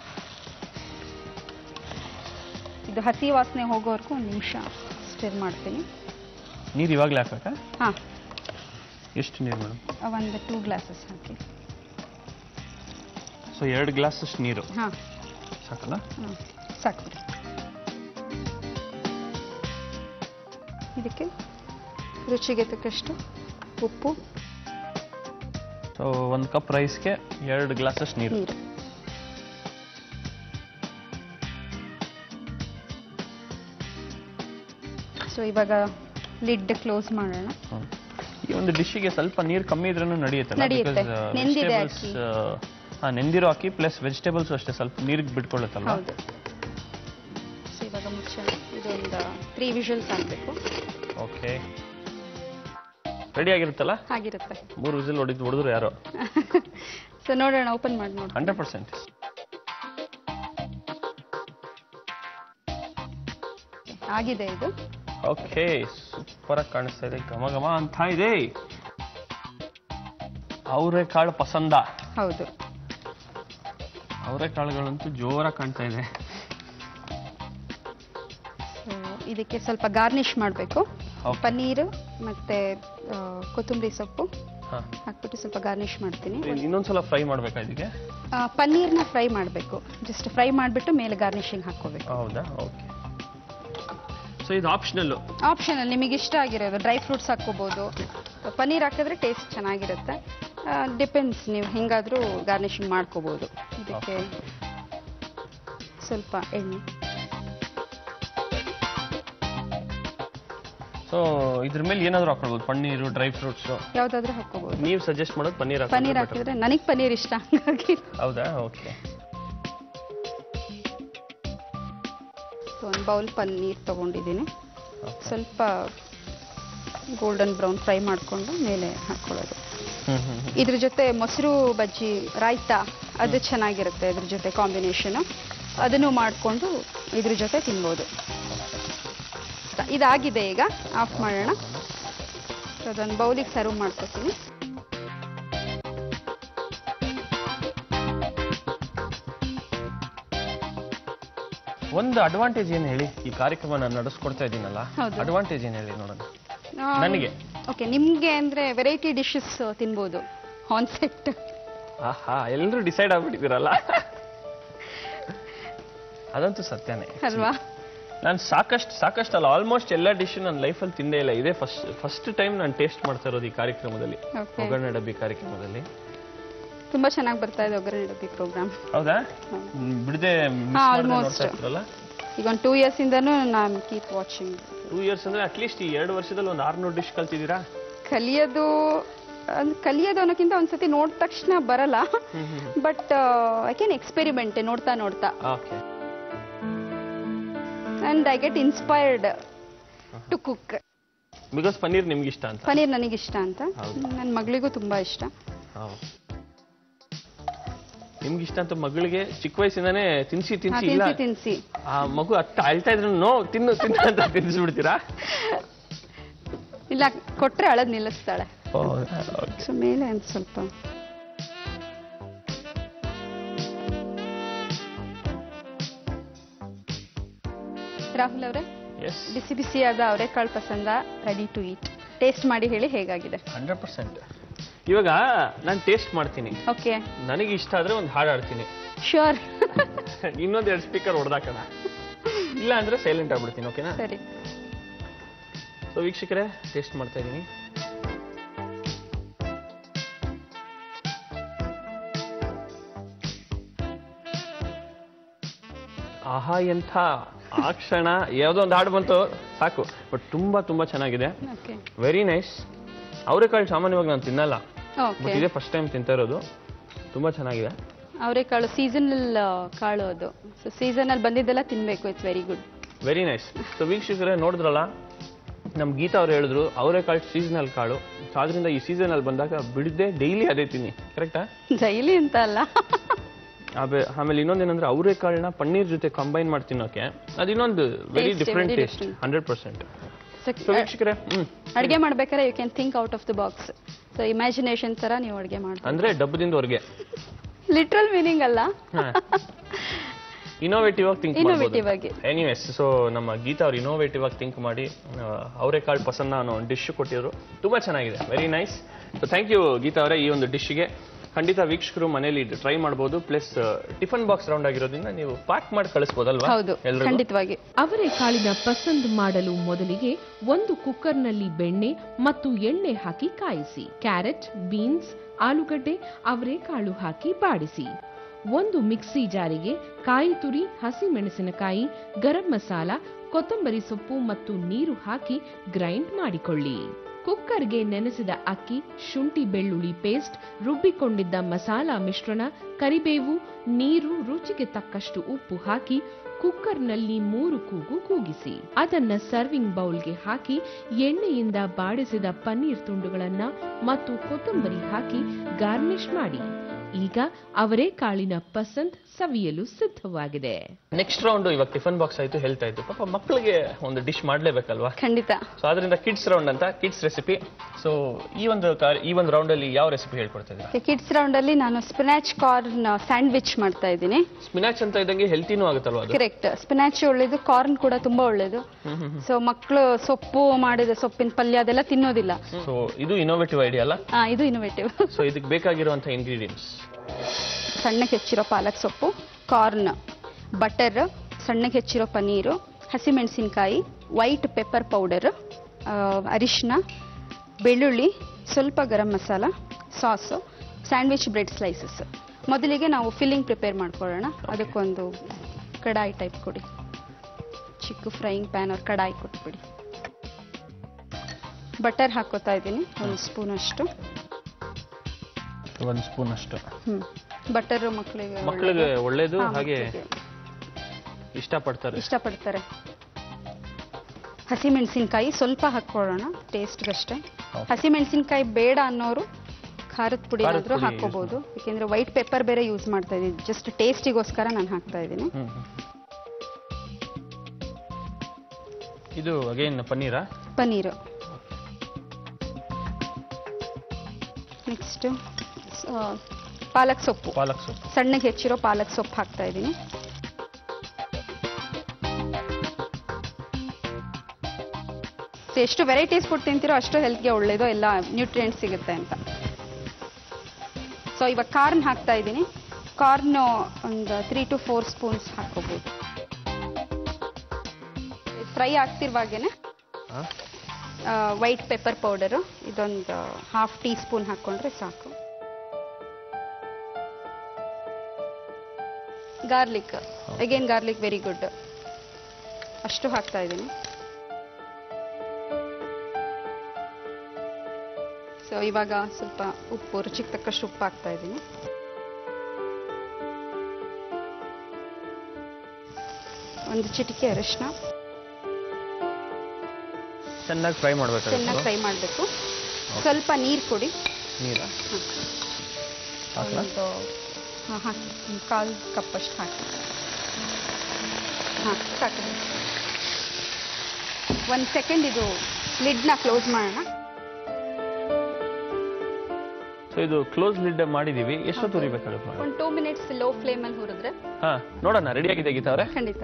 ಇದು ಹಸಿ ವಾಸನೆ ಹೋಗೋವರೆಗೂ ಒಂದು ನಿಮಿಷ ಸ್ಟಿರ್ ಮಾಡ್ತೀನಿ ನೀರು ಇವಾಗಲೇ ಹಾಕ್ಬೇಕಾ ಹಾಂ ಎಷ್ಟು ನೀರು ಮೇಡಮ್ ಒಂದು ಟೂ ಗ್ಲಾಸಸ್ ಹಾಕಿ ಸೊ ಎರಡು ಗ್ಲಾಸ್ ಅಷ್ಟು ನೀರು ಹಾಂ ಸಾಕಲ್ಲ ಹಾಂ ಸಾಕು ಬಿಡಿ. ಇದಕ್ಕೆ ರುಚಿಗೆ ತಕ್ಕಷ್ಟು ಉಪ್ಪು ಸೊ ಒಂದು ಕಪ್ ರೈಸ್ಗೆ ಎರಡು ಗ್ಲಾಸ್ ಅಷ್ಟು ನೀರು ನೀರು ಸೊ ಇವಾಗ ಲಿಡ್ ಕ್ಲೋಸ್ ಮಾಡೋಣ ಹ್ಮ್. ಈ ಒಂದು ಡಿಶ್ಗೆ ಸ್ವಲ್ಪ ನೀರು ಕಮ್ಮಿ ಇದ್ರೂ ನಡೆಯುತ್ತಲ್ಲ ನಡೆಯುತ್ತೆ. Because, uh, ನೆಂದಿದೆ vegetables, ಅಕ್ಕಿ. uh, ಹಾ ನೆಂದಿರೋ ಅಕ್ಕಿ ಪ್ಲಸ್ ವೆಜಿಟೇಬಲ್ಸ್ ಅಷ್ಟೇ ಸ್ವಲ್ಪ ನೀರಿಗೆ ಬಿಟ್ಕೊಳ್ಳುತ್ತಲ್ಲ ಹೌದು ಸೊ ಇವಾಗ ಮುಚ್ಚೋಣ ಇದೊಂದು ತ್ರೀ ವಿಷಲ್ಸ್ ಆಗಬೇಕು ಓಕೆ ರೆಡಿ ಆಗಿರುತ್ತಲ್ಲ ಆಗಿರುತ್ತೆ ಮೂರು ವಿಸಿಲ್ ಹೊಡಿದ್ ಹೊಡೆದ್ರು ಯಾರೋ ಸೊ ನೋಡೋಣ ಓಪನ್ ಮಾಡಿ ನೋಡಿ ಹಂಡ್ರೆಡ್ ಪರ್ಸೆಂಟ್ ಆಗಿದೆ ಇದು ಓಕೆ ಸೂಪರ್ ಆಗಿ ಕಾಣಿಸ್ತಾ ಇದೆ ಘಮ ಘಮ ಅಂತ ಇದೆ ಅವರೆಕಾಳು ಪಸಂದ ಹೌದು ಅವರೆಕಾಳುಗಳಂತೂ ಜೋರಾಗಿ ಕಾಣ್ತಾ ಇದೆ ಸೊ ಇದಕ್ಕೆ ಸ್ವಲ್ಪ ಗಾರ್ನಿಷ್ ಮಾಡಬೇಕು Okay. ಪನ್ನೀರು ಮತ್ತೆ ಆ, ಕೊತ್ತಂಬರಿ ಸೊಪ್ಪು ಹಾ ಹಾಕ್ಬಿಟ್ಟು ಸ್ವಲ್ಪ ಗಾರ್ನಿಷ್ ಮಾಡ್ತೀನಿ ಇನ್ನೊಂದ್ಸಲ ಫ್ರೈ ಮಾಡ್ಬೇಕಾ ಇದಕ್ಕೆ ಆ, ಪನ್ನೀರ್ನ ಫ್ರೈ ಮಾಡಬೇಕು ಜಸ್ಟ್ ಫ್ರೈ ಮಾಡಿಬಿಟ್ಟು ಮೇಲೆ ಗಾರ್ನಿಷಿಂಗ್ ಹಾಕ್ಕೋಬೇಕು ಹೌದಾ ಓಕೆ ಸೊ ಇದು ಆಪ್ಷನಲ್ಲು ಆಪ್ಷನಲ್ ನಿಮಗೆ ಇಷ್ಟ ಆಗಿರೋದು ಡ್ರೈ ಫ್ರೂಟ್ಸ್ ಹಾಕ್ಕೋಬೋದು ಪನ್ನೀರ್ ಹಾಕಿದ್ರೆ ಟೇಸ್ಟ್ ಚೆನ್ನಾಗಿರುತ್ತೆ ಡಿಪೆಂಡ್ಸ್ ನೀವು ಹೆಂಗಾದರೂ ಗಾರ್ನಿಷಿಂಗ್ ಮಾಡ್ಕೋಬೋದು ಇದಕ್ಕೆ ಸ್ವಲ್ಪ ಎಣ್ಣೆ ಸೊ ಇದ್ರ ಮೇಲೆ ಏನಾದರೂ ಹಾಕೊಳ್ಬೋದು ಪನ್ನೀರು ಡ್ರೈ ಫ್ರೂಟ್ಸು ಯಾವುದಾದ್ರೂ ಹಾಕ್ಕೋಬೋದು ನೀವು ಸಜೆಸ್ಟ್ ಮಾಡೋದು ಪನ್ನೀರ್ ಪನ್ನೀರ್ ಹಾಕಿದ್ರೆ ನನಗೆ ಪನ್ನೀರ್ ಇಷ್ಟ ಹಂಗಾಗಿ ಹೌದಾ ಓಕೆ ಒಂದು ಬೌಲ್ ಪನ್ನೀರ್ ತೊಗೊಂಡಿದ್ದೀನಿ ಸ್ವಲ್ಪ ಗೋಲ್ಡನ್ ಬ್ರೌನ್ ಫ್ರೈ ಮಾಡಿಕೊಂಡು ಮೇಲೆ ಹಾಕ್ಕೊಳ್ಳೋದು ಹ್ಮ್ ಹ್ಮ್ ಹ್ಮ್. ಇದ್ರ ಜೊತೆ ಮೊಸರು ಬಜ್ಜಿ ರಾಯ್ತಾ ಅದು ಚೆನ್ನಾಗಿರುತ್ತೆ ಇದ್ರ ಜೊತೆ ಕಾಂಬಿನೇಷನ್ ಅದನ್ನು ಮಾಡಿಕೊಂಡು ಇದ್ರ ಜೊತೆ ತಿನ್ಬೋದು ಇದಾಗಿದೆ ಈಗ ಆಫ್ ಮಾಡೋಣ ಸೊ ಅದೊಂದು ಬೌಲಿಗೆ ಸರ್ವ್ ಮಾಡ್ಕೊತೀನಿ ಒಂದು ಅಡ್ವಾಂಟೇಜ್ ಏನು ಹೇಳಿ ಈ ಕಾರ್ಯಕ್ರಮ ನಾನು ನಡೆಸ್ಕೊಡ್ತಾ ಇದ್ದೀನಲ್ಲ ಹೌದು. ಅಡ್ವಾಂಟೇಜ್ ಏನು ಹೇಳಿ ನೋಡೋಣ ನನಗೆ ಓಕೆ ನಿಮಗೆ ಅಂದರೆ ವೆರೈಟಿ ಡಿಶಸ್ ತಿನ್ಬೋದು ಕಾನ್ಸೆಪ್ಟ್ ಆಹಾ ಎಲ್ಲರೂ ಡಿಸೈಡ್ ಆಗ್ಬಿಟ್ಟಿದ್ದೀರಲ್ಲ ಅದಂತೂ ಸತ್ಯನೇ ಅಲ್ವಾ ನಾನು ಸಾಕಷ್ಟು ಸಾಕಷ್ಟು ಅಲ್ಲ ಆಲ್ಮೋಸ್ಟ್ ಎಲ್ಲ ಡಿಶ್ ನನ್ನ ಲೈಫಲ್ಲಿ ತಿಂದೇ ಇಲ್ಲ ಇದೇ ಫಸ್ಟ್ ಫಸ್ಟ್ ಟೈಮ್ ನಾನು ಟೇಸ್ಟ್ ಮಾಡ್ತಾ ಇರೋದು ಈ ಕಾರ್ಯಕ್ರಮದಲ್ಲಿ ಓಕೆ ಒಗ್ಗರಣೆ ಡಬ್ಬಿ ಕಾರ್ಯಕ್ರಮದಲ್ಲಿ ತುಂಬಾ ಚೆನ್ನಾಗಿ ಬರ್ತಾ ಇದೆ ಒಗ್ಗರಣೆ ಡಬ್ಬಿ ಪ್ರೋಗ್ರಾಮ್ ಹೌದಾ ಹ್ಮ್, ಬಿಡದೆ ಮಿಸ್ ಹಾ, ಮಾಡದೆ almost. ನೋಡ್ತಾ ಇರ್ತೀರಲ್ಲ ಈಗ ಒಂದು ಟೂ ಇಯರ್ಸಿಂದನೂ ನಾನು ಕೀಪ್ ವಾಚಿಂಗ್ ಟೂ ಇಯರ್ಸ್ ಅಂದ್ರೆ ಅಟ್ಲೀಸ್ಟ್ ಈ ಎರಡು ವರ್ಷದಲ್ಲಿ ಒಂದು ಆರ್ನೂರು ಡಿಶ್ ಕಲ್ತಿದ್ದೀರಾ ಕಲಿಯೋದು ಅದ್ ಕಲಿಯೋದು ಅನ್ನೋಕ್ಕಿಂತ ಒಂದ್ಸತಿ ನೋಡಿದ ತಕ್ಷಣ ಬರಲ್ಲ ಬಟ್ ಐ ಕ್ಯಾನ್ ಎಕ್ಸ್ಪೆರಿಮೆಂಟ್ ನೋಡ್ತಾ ನೋಡ್ತಾ okay and I get inspired to cook because paneer ನಿಮ್ಗೆ ಇಷ್ಟ ಅಂತ ಪನೀರ್ ನನಗಿಷ್ಟ ಅಂತ ಹೌದು. ನನ್ನ ಮಗಳಿಗೂ ತುಂಬಾ ಇಷ್ಟ ನಿಮ್ಗೆ ಇಷ್ಟ ಅಂತ ಮಗಳಿಗೆ ಚಿಕ್ಕ ವಯಸ್ಸಿಂದಾನೇ ತಿನ್ಸಿ ಹಾ, ತಿನ್ಸಿ ಇಲ್ಲ ತಿನ್ಸಿ ತಿನ್ಸಿ ಆ ಮಗು ಅತ್ತ ಅಳ್ತಾ ಇದ್ರು ನೋ ತಿನ್ನು ತಿನ್ನು ಅಂತ ತಿನ್ನಿಸ್ಬಿಡ್ತೀರಾ ಇಲ್ಲ ಕೊಟ್ರೆ ಅಳದ್ ನಿಲ್ಲಿಸ್ತಾಳೆ ಸೊ ಮೇಲೆ ಒಂದು ಸ್ವಲ್ಪ ರಾಹುಲ್ ಅವರೇ ಎಸ್ ಬಿಸಿ ಬಿಸಿಯಾದ ಅವರೆಕಾಳು ಪಸಂದ ರೆಡಿ ಟು ಈಟ್ ಟೇಸ್ಟ್ ಮಾಡಿ ಹೇಳಿ ಹೇಗಾಗಿದೆ ಹಂಡ್ರೆಡ್ ಪರ್ಸೆಂಟ್ ಇವಾಗ ನಾನು ಟೇಸ್ಟ್ ಮಾಡ್ತೀನಿ ಓಕೆ ನನಗೆ ಇಷ್ಟ ಆದ್ರೆ ಒಂದು ಹಾಡು ಆಡ್ತೀನಿ ಶ್ಯೂರ್ ಇನ್ನೊಂದು ಎರಡು ಸ್ಪೀಕರ್ ಹೊಡೆದಾಕಣ ಇಲ್ಲ ಅಂದ್ರೆ ಸೈಲೆಂಟ್ ಆಗ್ಬಿಡ್ತೀನಿ ಓಕೆನಾ ಸರಿ ಸೊ ವೀಕ್ಷಕರೇ ಟೇಸ್ಟ್ ಮಾಡ್ತಾ ಇದ್ದೀನಿ ಆಹಾ ಎಂಥ ಆ ಕ್ಷಣ ಯಾವುದೋ ಒಂದು ಹಾಡು ಬಂತು ಸಾಕು ಬಟ್ ತುಂಬಾ ತುಂಬಾ ಚೆನ್ನಾಗಿದೆ ಓಕೆ ವೆರಿ ನೈಸ್ ಅವರೆಕಾಳು ಸಾಮಾನ್ಯವಾಗಿ ನಾನು ತಿನ್ನಲ್ಲ ಓಕೆ ಬಟ್ ಇದೇ ಫಸ್ಟ್ ಟೈಮ್ ತಿಂತಾ ಇರೋದು ತುಂಬಾ ಚೆನ್ನಾಗಿದೆ ಅವರೆಕಾಳು ಸೀಸನಲ್ ಕಾಳು ಅದು ಸೊ ಸೀಸನಲ್ಲಿ ಬಂದಿದ್ದೆಲ್ಲ ತಿನ್ಬೇಕು it's very good very nice so ವೀಕ್ಷಕರೇ ನೋಡಿದ್ರಲ್ಲ ನಮ್ಮ ಗೀತಾ ಅವ್ರು ಹೇಳಿದ್ರು ಅವರೆಕಾಳು ಸೀಸನಲ್ ಕಾಳು ಸೊ ಆದ್ರಿಂದ ಈ ಸೀಸನಲ್ಲಿ ಬಂದಾಗ ಬಿಡದೆ ಡೈಲಿ ಅದೇ ತಿನ್ನಿ ಕರೆಕ್ಟಾ ಡೈಲಿ ಅಂತ ಅಲ್ಲ ಆಬೆ ಆಮೇಲೆ ಇನ್ನೊಂದೇನಂದ್ರೆ ಅವರೆಕಾಳನ್ನ ಪನ್ನೀರ್ ಜೊತೆ ಕಂಬೈನ್ ಮಾಡಿ ತಿನ್ನೋಕೆ ಅದು ಇನ್ನೊಂದು very Taste, different very taste different. Hundred percent So, so ವೀಕ್ಷಕರೇ ಹ್ಮ್ ಅಡುಗೆ ಮಾಡ್ಬೇಕಾದ್ರೆ you can think out of the box so imagination ತರ ನೀವು ಅಡುಗೆ ಮಾಡ್ತೀವಿ ಅಂದ್ರೆ ಡಬ್ಬದಿಂದ ಹೊರಗೆ ಲಿಟ್ರಲ್ ಮೀನಿಂಗ್ ಅಲ್ಲ ಇನೋವೇಟಿವ್ ಆಗಿ ಥಿಂಕ್ Innovative ಆಗಿ. ಎನಿವೇಸ್ ಸೊ ನಮ್ಮ ಗೀತಾ ಅವ್ರು ಇನೋವೇಟಿವ್ ಆಗಿ ಥಿಂಕ್ ಮಾಡಿ ಅವರೆಕಾಳು ಪಸನ್ನ ಅನ್ನೋ ಒಂದು ಡಿಶ್ ಕೊಟ್ಟಿದ್ರು ತುಂಬಾ ಚೆನ್ನಾಗಿದೆ very nice so thank you Geetha ಅವರೇ ಈ ಒಂದು ಡಿಶ್ಗೆ ಖಂಡಿತ ವೀಕ್ಷಕರು ಮನೇಲಿ ಟ್ರೈ ಮಾಡ್ಬೋದು ಪ್ಲಸ್ ಟಿಫನ್ ಬಾಕ್ಸ್ ರೌಂಡ್ ಆಗಿರೋದ್ರಿಂದ ನೀವು ಪ್ಯಾಕ್ ಮಾಡಿ ಕಳಿಸ್ಬೋದಲ್ವಾ ಹೌದು ಎಲ್ರಿಗೂ ಖಂಡಿತವಾಗಿ ಅವರೆಕಾಳಿನ ಪಸಂದ್ ಮಾಡಲು ಮೊದಲಿಗೆ ಒಂದು ಕುಕ್ಕರ್ನಲ್ಲಿ ಬೆಣ್ಣೆ ಮತ್ತು ಎಣ್ಣೆ ಹಾಕಿ ಕಾಯಿಸಿ ಕ್ಯಾರೆಟ್ ಬೀನ್ಸ್ ಆಲೂಗಡ್ಡೆ ಅವರೆಕಾಳು ಹಾಕಿ ಬಾಡಿಸಿ ಒಂದು ಮಿಕ್ಸಿ ಜಾರಿಗೆ ಕಾಯಿ ತುರಿ ಹಸಿ ಮೆಣಸಿನಕಾಯಿ ಗರಂ ಮಸಾಲ ಕೊತ್ತಂಬರಿ ಸೊಪ್ಪು ಮತ್ತು ನೀರು ಹಾಕಿ ಗ್ರೈಂಡ್ ಮಾಡಿಕೊಳ್ಳಿ ಕುಕ್ಕರ್ಗೆ ನೆನೆಸಿದ ಅಕ್ಕಿ ಶುಂಠಿ ಬೆಳ್ಳುಳ್ಳಿ ಪೇಸ್ಟ್ ರುಬ್ಬಿಕೊಂಡಿದ್ದ ಮಸಾಲಾ ಮಿಶ್ರಣ ಕರಿಬೇವು ನೀರು ರುಚಿಗೆ ತಕ್ಕಷ್ಟು ಉಪ್ಪು ಹಾಕಿ ಕುಕ್ಕರ್ನಲ್ಲಿ ಮೂರು ಕೂಗು ಕೂಗಿಸಿ ಅದನ್ನ ಸರ್ವಿಂಗ್ ಬೌಲ್ಗೆ ಹಾಕಿ ಎಣ್ಣೆಯಿಂದ ಬಾಡಿಸಿದ ಪನ್ನೀರ್ ತುಂಡುಗಳನ್ನ ಮತ್ತು ಕೊತ್ತಂಬರಿ ಹಾಕಿ ಗಾರ್ನಿಶ್ ಮಾಡಿ ಈಗ ಅವರೇ ಕಾಳಿನ ಪಸಂದ್ ಸವಿಯಲು ಸಿದ್ಧವಾಗಿದೆ ನೆಕ್ಸ್ಟ್ ರೌಂಡ್ ಇವಾಗ ಟಿಫನ್ ಬಾಕ್ಸ್ ಆಯ್ತು ಹೆಲ್ತ್ ಆಯ್ತು ಪಾಪ ಮಕ್ಕಳಿಗೆ ಒಂದು ಡಿಶ್ ಮಾಡ್ಲೇಬೇಕಲ್ವಾ ಖಂಡಿತ ಸೊ ಅದರಿಂದ ಕಿಡ್ಸ್ ರೌಂಡ್ ಅಂತ ಕಿಡ್ಸ್ ರೆಸಿಪಿ ಸೊ ಈ ಒಂದು ಕಾರ್ಯ- ಈ ಒಂದು ರೌಂಡ್ ಅಲ್ಲಿ ಯಾವ ರೆಸಿಪಿ ಹೇಳ್ಕೊಡ್ತಾ ಇದ್ದೀರಾ ಕಿಡ್ಸ್ ರೌಂಡ್ ಅಲ್ಲಿ ನಾನು ಸ್ಪಿನಾಚ್ ಕಾರ್ನ್ ಸ್ಯಾಂಡ್ವಿಚ್ ಮಾಡ್ತಾ ಇದ್ದೀನಿ ಸ್ಪಿನಾಚ್ ಅಂತ ಇದ್ದಂಗೆ ಹೆಲ್ತಿನೂ ಆಗುತ್ತಲ್ವಾ ಅದು ಕರೆಕ್ಟ್ ಸ್ಪಿನಾಚ್ ಒಳ್ಳೇದು ಕಾರ್ನ್ ಕೂಡ ತುಂಬಾ ಒಳ್ಳೇದು ಸೊ ಮಕ್ಕಳು ಸೊಪ್ಪು ಮಾಡಿದ ಸೊಪ್ಪಿನ ಪಲ್ಯ ಅದೆಲ್ಲ ತಿನ್ನೋದಿಲ್ಲ ಸೊ ಇದು ಇನೋವೇಟಿವ್ ಐಡಿಯಾ ಅಲ್ಲ ಆ, ಇದು ಇನೋವೇಟಿವ್ ಸೊ ಇದಕ್ಕೆ ಬೇಕಾಗಿರುವಂತ ಇಂಗ್ರೀಡಿಯೆಂಟ್ಸ್ ಸಣ್ಣಗೆ ಹೆಚ್ಚಿರೋ ಪಾಲಕ್ ಸೊಪ್ಪು ಕಾರ್ನ್ ಬಟರ್ ಸಣ್ಣಗೆ ಹೆಚ್ಚಿರೋ ಪನ್ನೀರು ಹಸಿಮೆಣಸಿನಕಾಯಿ ವೈಟ್ ಪೆಪ್ಪರ್ ಪೌಡರ್ ಅರಿಶಿನ ಬೆಳ್ಳುಳ್ಳಿ ಸ್ವಲ್ಪ garam masala sauce sandwich bread slices ಮೊದಲಿಗೆ ನಾವು ಫಿಲ್ಲಿಂಗ್ ಪ್ರಿಪೇರ್ ಮಾಡ್ಕೊಳ್ಳೋಣ ಅದಕ್ಕೊಂದು ಕಡಾಯಿ ಟೈಪ್ ಕೊಡಿ ಚಿಕ್ಕ ಫ್ರೈಯಿಂಗ್ ಪ್ಯಾನ್ ಅವ್ರು ಕಡಾಯಿ ಕೊಟ್ಬಿಡಿ ಬಟರ್ ಹಾಕೋತಾ ಇದ್ದೀನಿ ಒಂದು ಸ್ಪೂನ್ ಅಷ್ಟು ಒಂದು ಸ್ಪೂನ್ ಅಷ್ಟು ಹ್ಮ್ ಬಟರ್ ಮಕ್ಕಳಿಗೆ ಮಕ್ಕಳಿಗೆ ಒಳ್ಳೇದು ಹಾ, ಹಾಗೆ ಮಕ್ಳಿಗೆ ಇಷ್ಟಪಡ್ತಾರೆ ಇಷ್ಟಪಡ್ತಾರೆ ಹಸಿಮೆಣಸಿನ್ಕಾಯಿ ಸ್ವಲ್ಪ ಹಾಕೊಳ್ಳೋಣ ಟೇಸ್ಟ್ಗಷ್ಟೇ Okay. ಹಸಿಮೆಣಸಿನ್ಕಾಯಿ ಬೇಡ ಅನ್ನೋರು ಖಾರದ ಪುಡಿ ಖಾರದ ಏನಾದರೂ ಪುಡಿ ಹಾಕೋಬಹುದು ಯಾಕೆಂದ್ರೆ ವೈಟ್ ಪೆಪ್ಪರ್ ಬೇರೆ ಯೂಸ್ ಮಾಡ್ತಾ ಇದ್ದೀನಿ ಜಸ್ಟ್ ಟೇಸ್ಟಿಗೋಸ್ಕರ ನಾನು ಹಾಕ್ತಾ ಇದ್ದೀನಿ ಹ್ಮ್, ಹ್ಮ್. ಇದು ಅಗೇನ್ ಪನ್ನೀರಾ ಪನ್ನೀರು ನೆಕ್ಸ್ಟ್ ಪಾಲಕ್ ಸೊಪ್ಪು ಪಾಲಕ್ ಸೊಪ್ಪು ಸಣ್ಣಗೆ ಹೆಚ್ಚಿರೋ ಪಾಲಕ್ ಸೊಪ್ಪು ಹಾಕ್ತಾ ಇದ್ದೀನಿ ಸೊ ಎಷ್ಟು ವೆರೈಟೀಸ್ ಫುಡ್ ತಿಂತೀರೋ ಅಷ್ಟು ಹೆಲ್ತ್ಗೆ ಒಳ್ಳೇದು ಎಲ್ಲ ನ್ಯೂಟ್ರಿಯೆಂಟ್ ಸಿಗುತ್ತೆ ಅಂತ ಸೊ ಇವಾಗ ಕಾರ್ನ್ ಹಾಕ್ತಾ ಇದ್ದೀನಿ ಕಾರ್ನ್ ಒಂದು ತ್ರೀ ಟು ಫೋರ್ ಸ್ಪೂನ್ಸ್ ಹಾಕೋಬಹುದು ಫ್ರೈ ಆಗ್ತಿರುವಾಗೇನೆ ಹಾ? ವೈಟ್ ಪೆಪ್ಪರ್ ಪೌಡರು ಇದೊಂದು ಹಾಫ್ ಟೀ ಸ್ಪೂನ್ ಹಾಕ್ಕೊಂಡ್ರೆ ಸಾಕು garlic again garlic very good ಅಷ್ಟು ಹಾಕ್ತಾ ಇದ್ದೀನಿ ಸೊ ಇವಾಗ ಸ್ವಲ್ಪ ಉಪ್ಪು ರುಚಿಗೆ ತಕ್ಕಷ್ಟು ಉಪ್ಪು ಹಾಕ್ತಾ ಇದ್ದೀನಿ ಒಂದು ಚಿಟಿಕೆ ಅರಿಶಿನ ಚೆನ್ನಾಗಿ ಫ್ರೈ ಚೆನ್ನಾಗಿ ಮಾಡ್ಬೇಕಾಗುತ್ತೆ ಫ್ರೈ ಮಾಡಬೇಕು ಸ್ವಲ್ಪ ನೀರು ಕೊಡಿ ನೀರ ಹಾಕ್ಲಾ? ಒಂದು ಹಾಂ ಹಾಕಿ ಒಂದು ಕಾಲು ಕಪ್ಪಷ್ಟು ಹಾಕಿ ಹಾಂ ಸಾಕು ಒಂದು ಸೆಕೆಂಡ್ ಇದು ಲಿಡ್ನ ಕ್ಲೋಸ್ ಮಾಡೋಣ ಸೊ ಇದು ಕ್ಲೋಸ್ ಲಿಡ್ ಮಾಡಿದೀವಿ ಎಷ್ಟೊತ್ತು ಉರಿಬೇಕಾಗುತ್ತೆ ಮೇಡಮ್ ಒಂದು ಟೂ ಮಿನಿಟ್ಸ್ ಲೋ ಫ್ಲೇಮಲ್ಲಿ ಹುರಿದ್ರೆ ಹಾ ನೋಡೋಣ ರೆಡಿ ಆಗಿದೆ ಗೀತಾ ಅವರೇ ಖಂಡಿತ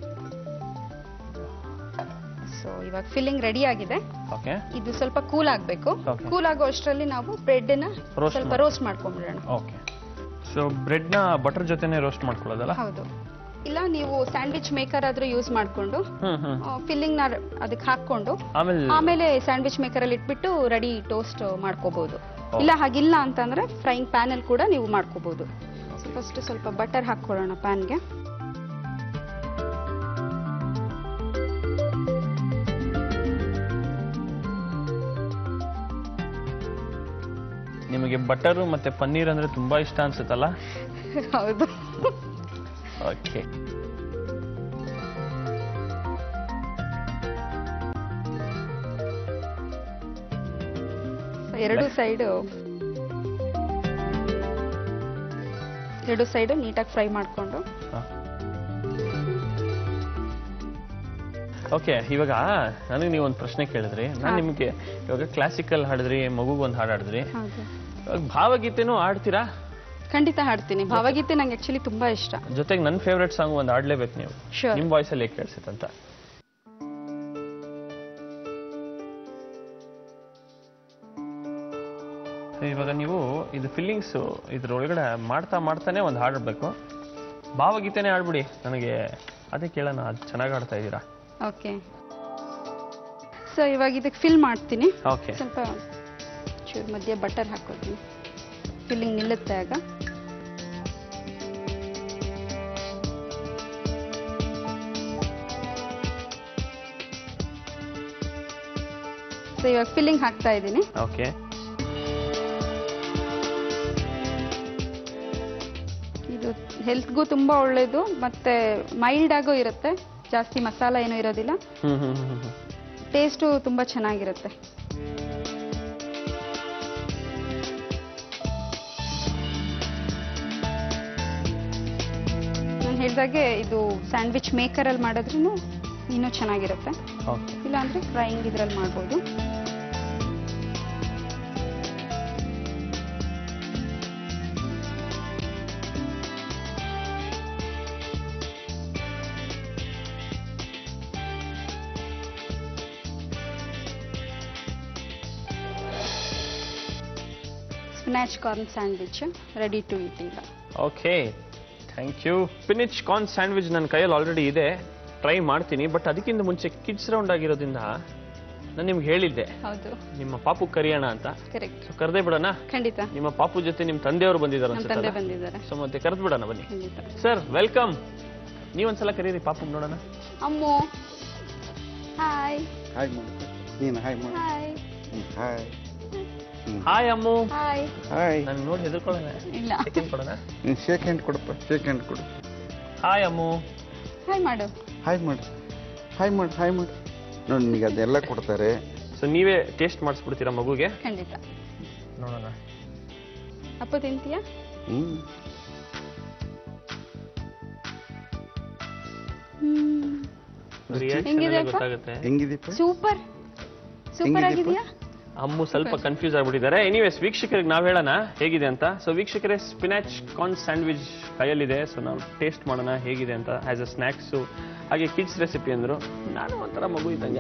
ಸೊ ಇವಾಗ ಫಿಲ್ಲಿಂಗ್ ರೆಡಿ ಆಗಿದೆ ಓಕೆ ಇದು ಸ್ವಲ್ಪ ಕೂಲ್ ಆಗಬೇಕು Okay. ಕೂಲ್ ಆಗೋ ಅಷ್ಟರಲ್ಲಿ ನಾವು ಬ್ರೆಡ್ನ Roast ಸ್ವಲ್ಪ ಮಾಡಿ. ರೋಸ್ಟ್ ಮಾಡ್ಕೊಂಡ್ಬಿಡೋಣ ಓಕೆ ಸೊ ಬ್ರೆಡ್ನ ಬಟರ್ ಜೊತೆನೆ ರೋಸ್ಟ್ ಮಾಡ್ಕೊಳ್ಳೋದಲ್ಲ ಹೌದು ಇಲ್ಲ ನೀವು ಸ್ಯಾಂಡ್ವಿಚ್ ಮೇಕರ್ ಆದ್ರೂ ಯೂಸ್ ಮಾಡಿಕೊಂಡು ಹ್ಮ್ ಹ್ಮ್ ಫಿಲ್ಲಿಂಗ್ ನ ಅದಕ್ಕೆ ಹಾಕೊಂಡು ಆಮೇಲೆ ಆಮೇಲೆ ಸ್ಯಾಂಡ್ವಿಚ್ ಮೇಕರ್ ಅಲ್ಲಿ ಇಟ್ಬಿಟ್ಟು ರೆಡಿ ಟೋಸ್ಟ್ ಮಾಡ್ಕೋಬಹುದು ಇಲ್ಲ ಹಾಗಿಲ್ಲ ಅಂತಂದ್ರೆ ಫ್ರೈಯಿಂಗ್ ಪ್ಯಾನ್ ಅಲ್ಲಿ ಕೂಡ ನೀವು ಮಾಡ್ಕೋಬಹುದು ಫಸ್ಟ್ ಸ್ವಲ್ಪ ಬಟರ್ ಹಾಕೊಳ್ಳೋಣ ಪ್ಯಾನ್ಗೆ ನಿಮಗೆ ಬಟರು ಮತ್ತೆ ಪನ್ನೀರ್ ಅಂದ್ರೆ ತುಂಬಾ ಇಷ್ಟ ಅನ್ಸುತ್ತಲ್ಲ ಹೌದು ಓಕೆ ಎರಡು ಸೈಡು ಎರಡು ಸೈಡು ನೀಟಾಗಿ ಫ್ರೈ ಮಾಡಿಕೊಂಡು ಓಕೆ ಇವಾಗ ನನಗೆ ನೀವು ಒಂದು ಪ್ರಶ್ನೆ ಕೇಳಿದ್ರಿ ನಾನು ಹಾ. ನಿಮಗೆ ಇವಾಗ ಕ್ಲಾಸಿಕಲ್ ಹಾಡಿದ್ರಿ ಮಗುಗೆ ಒಂದು ಹಾಡು ಹಾಡಿದ್ರಿ ಹೌದು ಇವಾಗ ಭಾವಗೀತೆನೂ ಆಡ್ತೀರಾ ಖಂಡಿತ ಹಾಡ್ತೀನಿ ಭಾವಗೀತೆ ನಂಗೆ ಆಕ್ಚುಲಿ ತುಂಬಾ ಇಷ್ಟ ಜೊತೆಗೆ ನನ್ನ ಫೇವ್ರೆಟ್ ಸಾಂಗ್ ಒಂದು ಆಡ್ಲೇಬೇಕು ನೀವು ಶೋರ್ ನಿಮ್ಮ ವಾಯ್ಸಲ್ಲಿ ಹೇಗೆ ಕೇಳಿಸುತ್ತಂತ ಇವಾಗ ನೀವು ಇದು ಫಿಲ್ಲಿಂಗ್ಸ್ ಇದ್ರ ಒಳಗಡೆ ಮಾಡ್ತಾ ಮಾಡ್ತಾನೆ ಒಂದು ಹಾಡಬೇಕು ಭಾವಗೀತೆನೇ ಆಡ್ಬಿಡಿ ನನಗೆ ಅದೇ ಕೇಳೋಣ ಅದು ಚೆನ್ನಾಗಿ ಆಡ್ತಾ ಇದ್ದೀರಾ ಓಕೆ ಸೊ ಇವಾಗ ಇದಕ್ಕೆ ಫಿಲ್ ಮಾಡ್ತೀನಿ ಓಕೆ ಸ್ವಲ್ಪ ಚೂರು ಮಧ್ಯೆ ಬಟರ್ ಹಾಕೋತೀನಿ ಫಿಲ್ಲಿಂಗ್ ನಿಲ್ಲುತ್ತೆ ಆಗ ಸೊ ಇವಾಗ ಫಿಲ್ಲಿಂಗ್ ಹಾಕ್ತಾ ಇದ್ದೀನಿ ಓಕೆ ಇದು ಹೆಲ್ತ್ಗೂ ತುಂಬಾ ಒಳ್ಳೇದು ಮತ್ತೆ ಮೈಲ್ಡ್ ಆಗೋ ಇರುತ್ತೆ ಜಾಸ್ತಿ ಮಸಾಲ ಏನೂ ಇರೋದಿಲ್ಲ ಹ್ಮ್ ಹ್ಮ್ ಹ್ಮ್ ಹ್ಮ್ ಟೇಸ್ಟು ತುಂಬಾ ಚೆನ್ನಾಗಿರುತ್ತೆ ನಾನು ಹೇಳಿದಾಗೆ ಇದು ಸ್ಯಾಂಡ್ವಿಚ್ ಮೇಕರಲ್ಲಿ ಮಾಡಿದ್ರೂ ಇನ್ನೂ ಚೆನ್ನಾಗಿರುತ್ತೆ ಓಕೆ ಇಲ್ಲಾಂದ್ರೆ ಫ್ರೈಯಿಂಗ್ ಇದ್ರಲ್ಲಿ ಮಾಡ್ಬೋದು spinach corn sandwich ready to eat ಈಗ okay thank you spinach corn sandwich ನನ್ನ ಕೈಯಲ್ಲಿ ಆಲ್ರೆಡಿ ಇದೆ ಟ್ರೈ ಮಾಡ್ತೀನಿ ಬಟ್ ಅದಕ್ಕಿಂತ ಮುಂಚೆ ಕಿಡ್ಸ್ ರೌಂಡ್ ಆಗಿರೋದ್ರಿಂದ ನಾನು ನಿಮ್ಗೆ ಹೇಳಿದ್ದೆ ಹೌದು ನಿಮ್ಮ ಪಾಪು ಕರಿಯೋಣ ಅಂತ ಕರೆಕ್ಟ್ ಸೊ ಕರೆದೇ ಬಿಡೋಣ ಖಂಡಿತ ನಿಮ್ಮ ಪಾಪು ಜೊತೆ ನಿಮ್ಮ ತಂದೆಯವರು ಬಂದಿದ್ದಾರೆ ನಮ್ಮ ತಂದೆ ಅನ್ಸುತ್ತಲ್ಲ ಬಂದಿದ್ದಾರೆ ಸೊ ಮತ್ತೆ ಕರೆದು ಬಿಡೋಣ ಬನ್ನಿ ಖಂಡಿತ ಸರ್ ವೆಲ್ಕಮ್ ನೀವೊಂದ್ಸಲ ಕರೀರಿ ಪಾಪು ನೋಡೋಣ ಅಮ್ಮು ಹಾಯ್ ಹಾಯ್ ಮಾಡು ನೀನು ಹಾಯ್ ಮಾಡು hi hmm, hi hi Ammu hi hi ನಾನು ನೋಡಿ ಹೆದರ್ಕೊಳ್ಳೋಣ ಇಲ್ಲ ಸೆಕೆಂಡ್ ಕೊಡೋಣ ನೀನು ಶೇಕ್ ಹ್ಯಾಂಡ್ ಕೊಡಪ್ಪ ಶೇಕ್ ಹ್ಯಾಂಡ್ ಕೊಡು ಹಾಯ್ ಅಮ್ಮು ಹಾಯ್ ಮಾಡು ಹಾಯ್ ಮಾಡು ಹಾಯ್ ಮಾಡು ಹಾಯ್ ಮಾಡು ನೋಡಿ ನಿನಗೆ ಅದೆಲ್ಲ ಕೊಡ್ತಾರೆ ಸೊ ನೀವೇ ಟೇಸ್ಟ್ ಮಾಡಿಸ್ಬಿಡ್ತೀರಾ ಮಗುಗೆ ಖಂಡಿತ ನೋಡೋಣ ಅಪ್ಪ ತಿಂತೀಯಾ ಹ್ಞೂ ರಿಯಾಕ್ಷನ್ ಹೆಂಗಿದೆ ಅಪ್ಪ? ಗೊತ್ತಾಗುತ್ತೆ ಹೆಂಗಿದೀಪ ಸೂಪರ್ ಸೂಪರ್ ಹೆಂಗಿದೆಪ್ಪ? ಆಗಿದೆಯಾ ಅಮ್ಮು ಸ್ವಲ್ಪ ಕನ್ಫ್ಯೂಸ್ ಆಗ್ಬಿಟ್ಟಿದ್ದಾರೆ ಎನಿವೇಸ್ ವೀಕ್ಷಕರಿಗೆ ನಾವು ಹೇಳೋಣ ಹೇಗಿದೆ ಅಂತ ಸೊ ವೀಕ್ಷಕರೇ ಸ್ಪಿನಾಚ್ ಕಾರ್ನ್ ಸ್ಯಾಂಡ್ವಿಚ್ ಕೈಯಲ್ಲಿದೆ ಸೊ ನಾವು ಟೇಸ್ಟ್ ಮಾಡೋಣ ಹೇಗಿದೆ ಅಂತ ಆಸ್ ಅ ಸ್ನ್ಯಾಕ್ಸು ಹಾಗೆ ಕಿಡ್ಸ್ ರೆಸಿಪಿ ಅಂದರು ನಾನು ಒಂಥರ ಮಗು ಇದ್ದಂಗೆ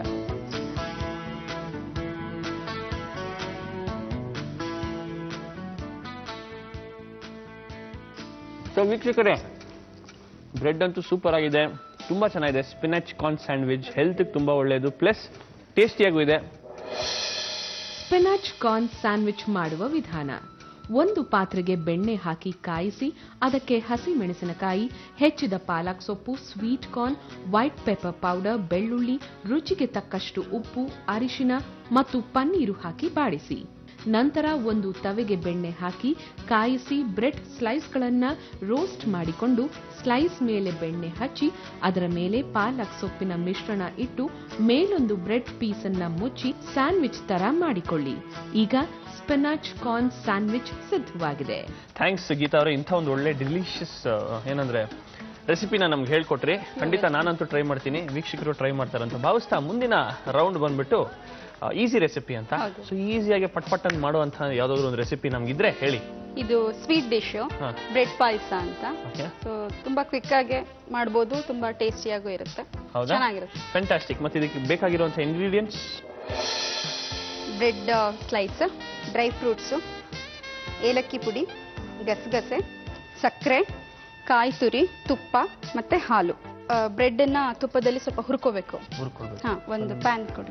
ಸೊ ವೀಕ್ಷಕರೇ ಬ್ರೆಡ್ ಅಂತೂ ಸೂಪರ್ ಆಗಿದೆ ತುಂಬ ಚೆನ್ನಾಗಿದೆ ಸ್ಪಿನಾಚ್ ಕಾರ್ನ್ ಸ್ಯಾಂಡ್ವಿಚ್ ಹೆಲ್ತ್ಗೆ ತುಂಬ ಒಳ್ಳೆಯದು ಪ್ಲಸ್ ಟೇಸ್ಟಿಯಾಗೂ ಇದೆ ಸ್ಪಿನಾಚ್ ಕಾರ್ನ್ ಸ್ಯಾಂಡ್ವಿಚ್ ಮಾಡುವ ವಿಧಾನ ಒಂದು ಪಾತ್ರೆಗೆ ಬೆಣ್ಣೆ ಹಾಕಿ ಕಾಯಿಸಿ ಅದಕ್ಕೆ ಹಸಿ ಮೆಣಸಿನಕಾಯಿ ಹೆಚ್ಚಿದ ಪಾಲಕ್ ಸೊಪ್ಪು sweet corn white pepper powder ಬೆಳ್ಳುಳ್ಳಿ ರುಚಿಗೆ ತಕ್ಕಷ್ಟು ಉಪ್ಪು ಅರಿಶಿನ ಮತ್ತು ಪನ್ನೀರು ಹಾಕಿ ಬಾಡಿಸಿ ನಂತರ ಒಂದು ತವೆಗೆ ಬೆಣ್ಣೆ ಹಾಕಿ ಕಾಯಿಸಿ ಬ್ರೆಡ್ ಸ್ಲೈಸ್ಗಳನ್ನ ರೋಸ್ಟ್ ಮಾಡಿಕೊಂಡು ಸ್ಲೈಸ್ ಮೇಲೆ ಬೆಣ್ಣೆ ಹಚ್ಚಿ ಅದರ ಮೇಲೆ ಪಾಲಕ್ ಸೊಪ್ಪಿನ ಮಿಶ್ರಣ ಇಟ್ಟು ಮೇಲೊಂದು ಬ್ರೆಡ್ ಪೀಸ್ ಅನ್ನ ಮುಚ್ಚಿ ಸ್ಯಾಂಡ್ವಿಚ್ ತರ ಮಾಡಿಕೊಳ್ಳಿ ಈಗ ಸ್ಪಿನಾಚ್ ಕಾರ್ನ್ ಸ್ಯಾಂಡ್ವಿಚ್ ಸಿದ್ಧವಾಗಿದೆ ಥ್ಯಾಂಕ್ಸ್ ಗೀತಾ ಅವರೇ ಇಂಥ ಒಂದು ಒಳ್ಳೆ ಡಿಲಿಷಿಯಸ್ ಏನಂದ್ರೆ ರೆಸಿಪಿನ ನಮ್ಗೆ ಹೇಳ್ಕೊಟ್ರಿ ಖಂಡಿತ ನಾನಂತೂ ಟ್ರೈ ಮಾಡ್ತೀನಿ ವೀಕ್ಷಕರು ಟ್ರೈ ಮಾಡ್ತಾರೆ ಅಂತ ಭಾವಿಸ್ತಾ ಮುಂದಿನ ರೌಂಡ್ ಬಂದ್ಬಿಟ್ಟು ಈಸಿ ರೆಸಿಪಿ ಅಂತ ಹೌದು. ಸೊ ಈಸಿಯಾಗಿ ಪಟ್ ಪಟ್ ಅಂತ ಮಾಡುವಂಥ ಯಾವ್ದಾದ್ರು ಒಂದು ರೆಸಿಪಿ ನಮ್ಗಿದ್ರೆ ಹೇಳಿ ಇದು ಸ್ವೀಟ್ ಡಿಶ್ ಹಾ. ಬ್ರೆಡ್ ಪಾಯಸ ಅಂತ ಓಕೆ ಸೊ ತುಂಬಾ ಕ್ವಿಕ್ ಆಗಿ ಮಾಡ್ಬೋದು ತುಂಬಾ ಟೇಸ್ಟಿಯಾಗೂ ಇರುತ್ತೆ ಹೌದಾ ಚೆನ್ನಾಗಿರುತ್ತೆ ಫ್ಯಾಂಟಾಸ್ಟಿಕ್ ಮತ್ತೆ ಇದಕ್ಕೆ ಬೇಕಾಗಿರುವಂಥ ingredients bread slice dry fruits ಏಲಕ್ಕಿ ಪುಡಿ ಗಸಗಸೆ ಸಕ್ಕರೆ ಕಾಯಿ ತುರಿ ತುಪ್ಪ ಮತ್ತೆ ಹಾಲು ಬ್ರೆಡ್ನ ತುಪ್ಪದಲ್ಲಿ ಸ್ವಲ್ಪ ಹುರ್ಕೋಬೇಕು ಹುರ್ಕೊಳ್ಬೇಕು ಹಾ ಒಂದು ಪ್ಯಾನ್ ಕೊಡಿ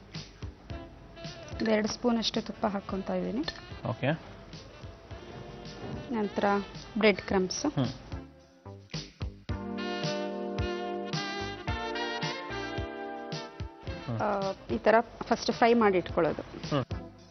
ಎರಡು ಸ್ಪೂನ್ ಅಷ್ಟು ತುಪ್ಪ ಹಾಕ್ಕೊತಾ ಇದ್ದೀನಿ ಓಕೆ ನಂತರ ಬ್ರೆಡ್ ಕ್ರಮ್ಸ್ ಹ್ಮ್ ಈ ತರ ಫಸ್ಟ್ ಫ್ರೈ ಮಾಡಿ ಇಟ್ಕೊಳ್ಳೋದು ಹ್ಮ್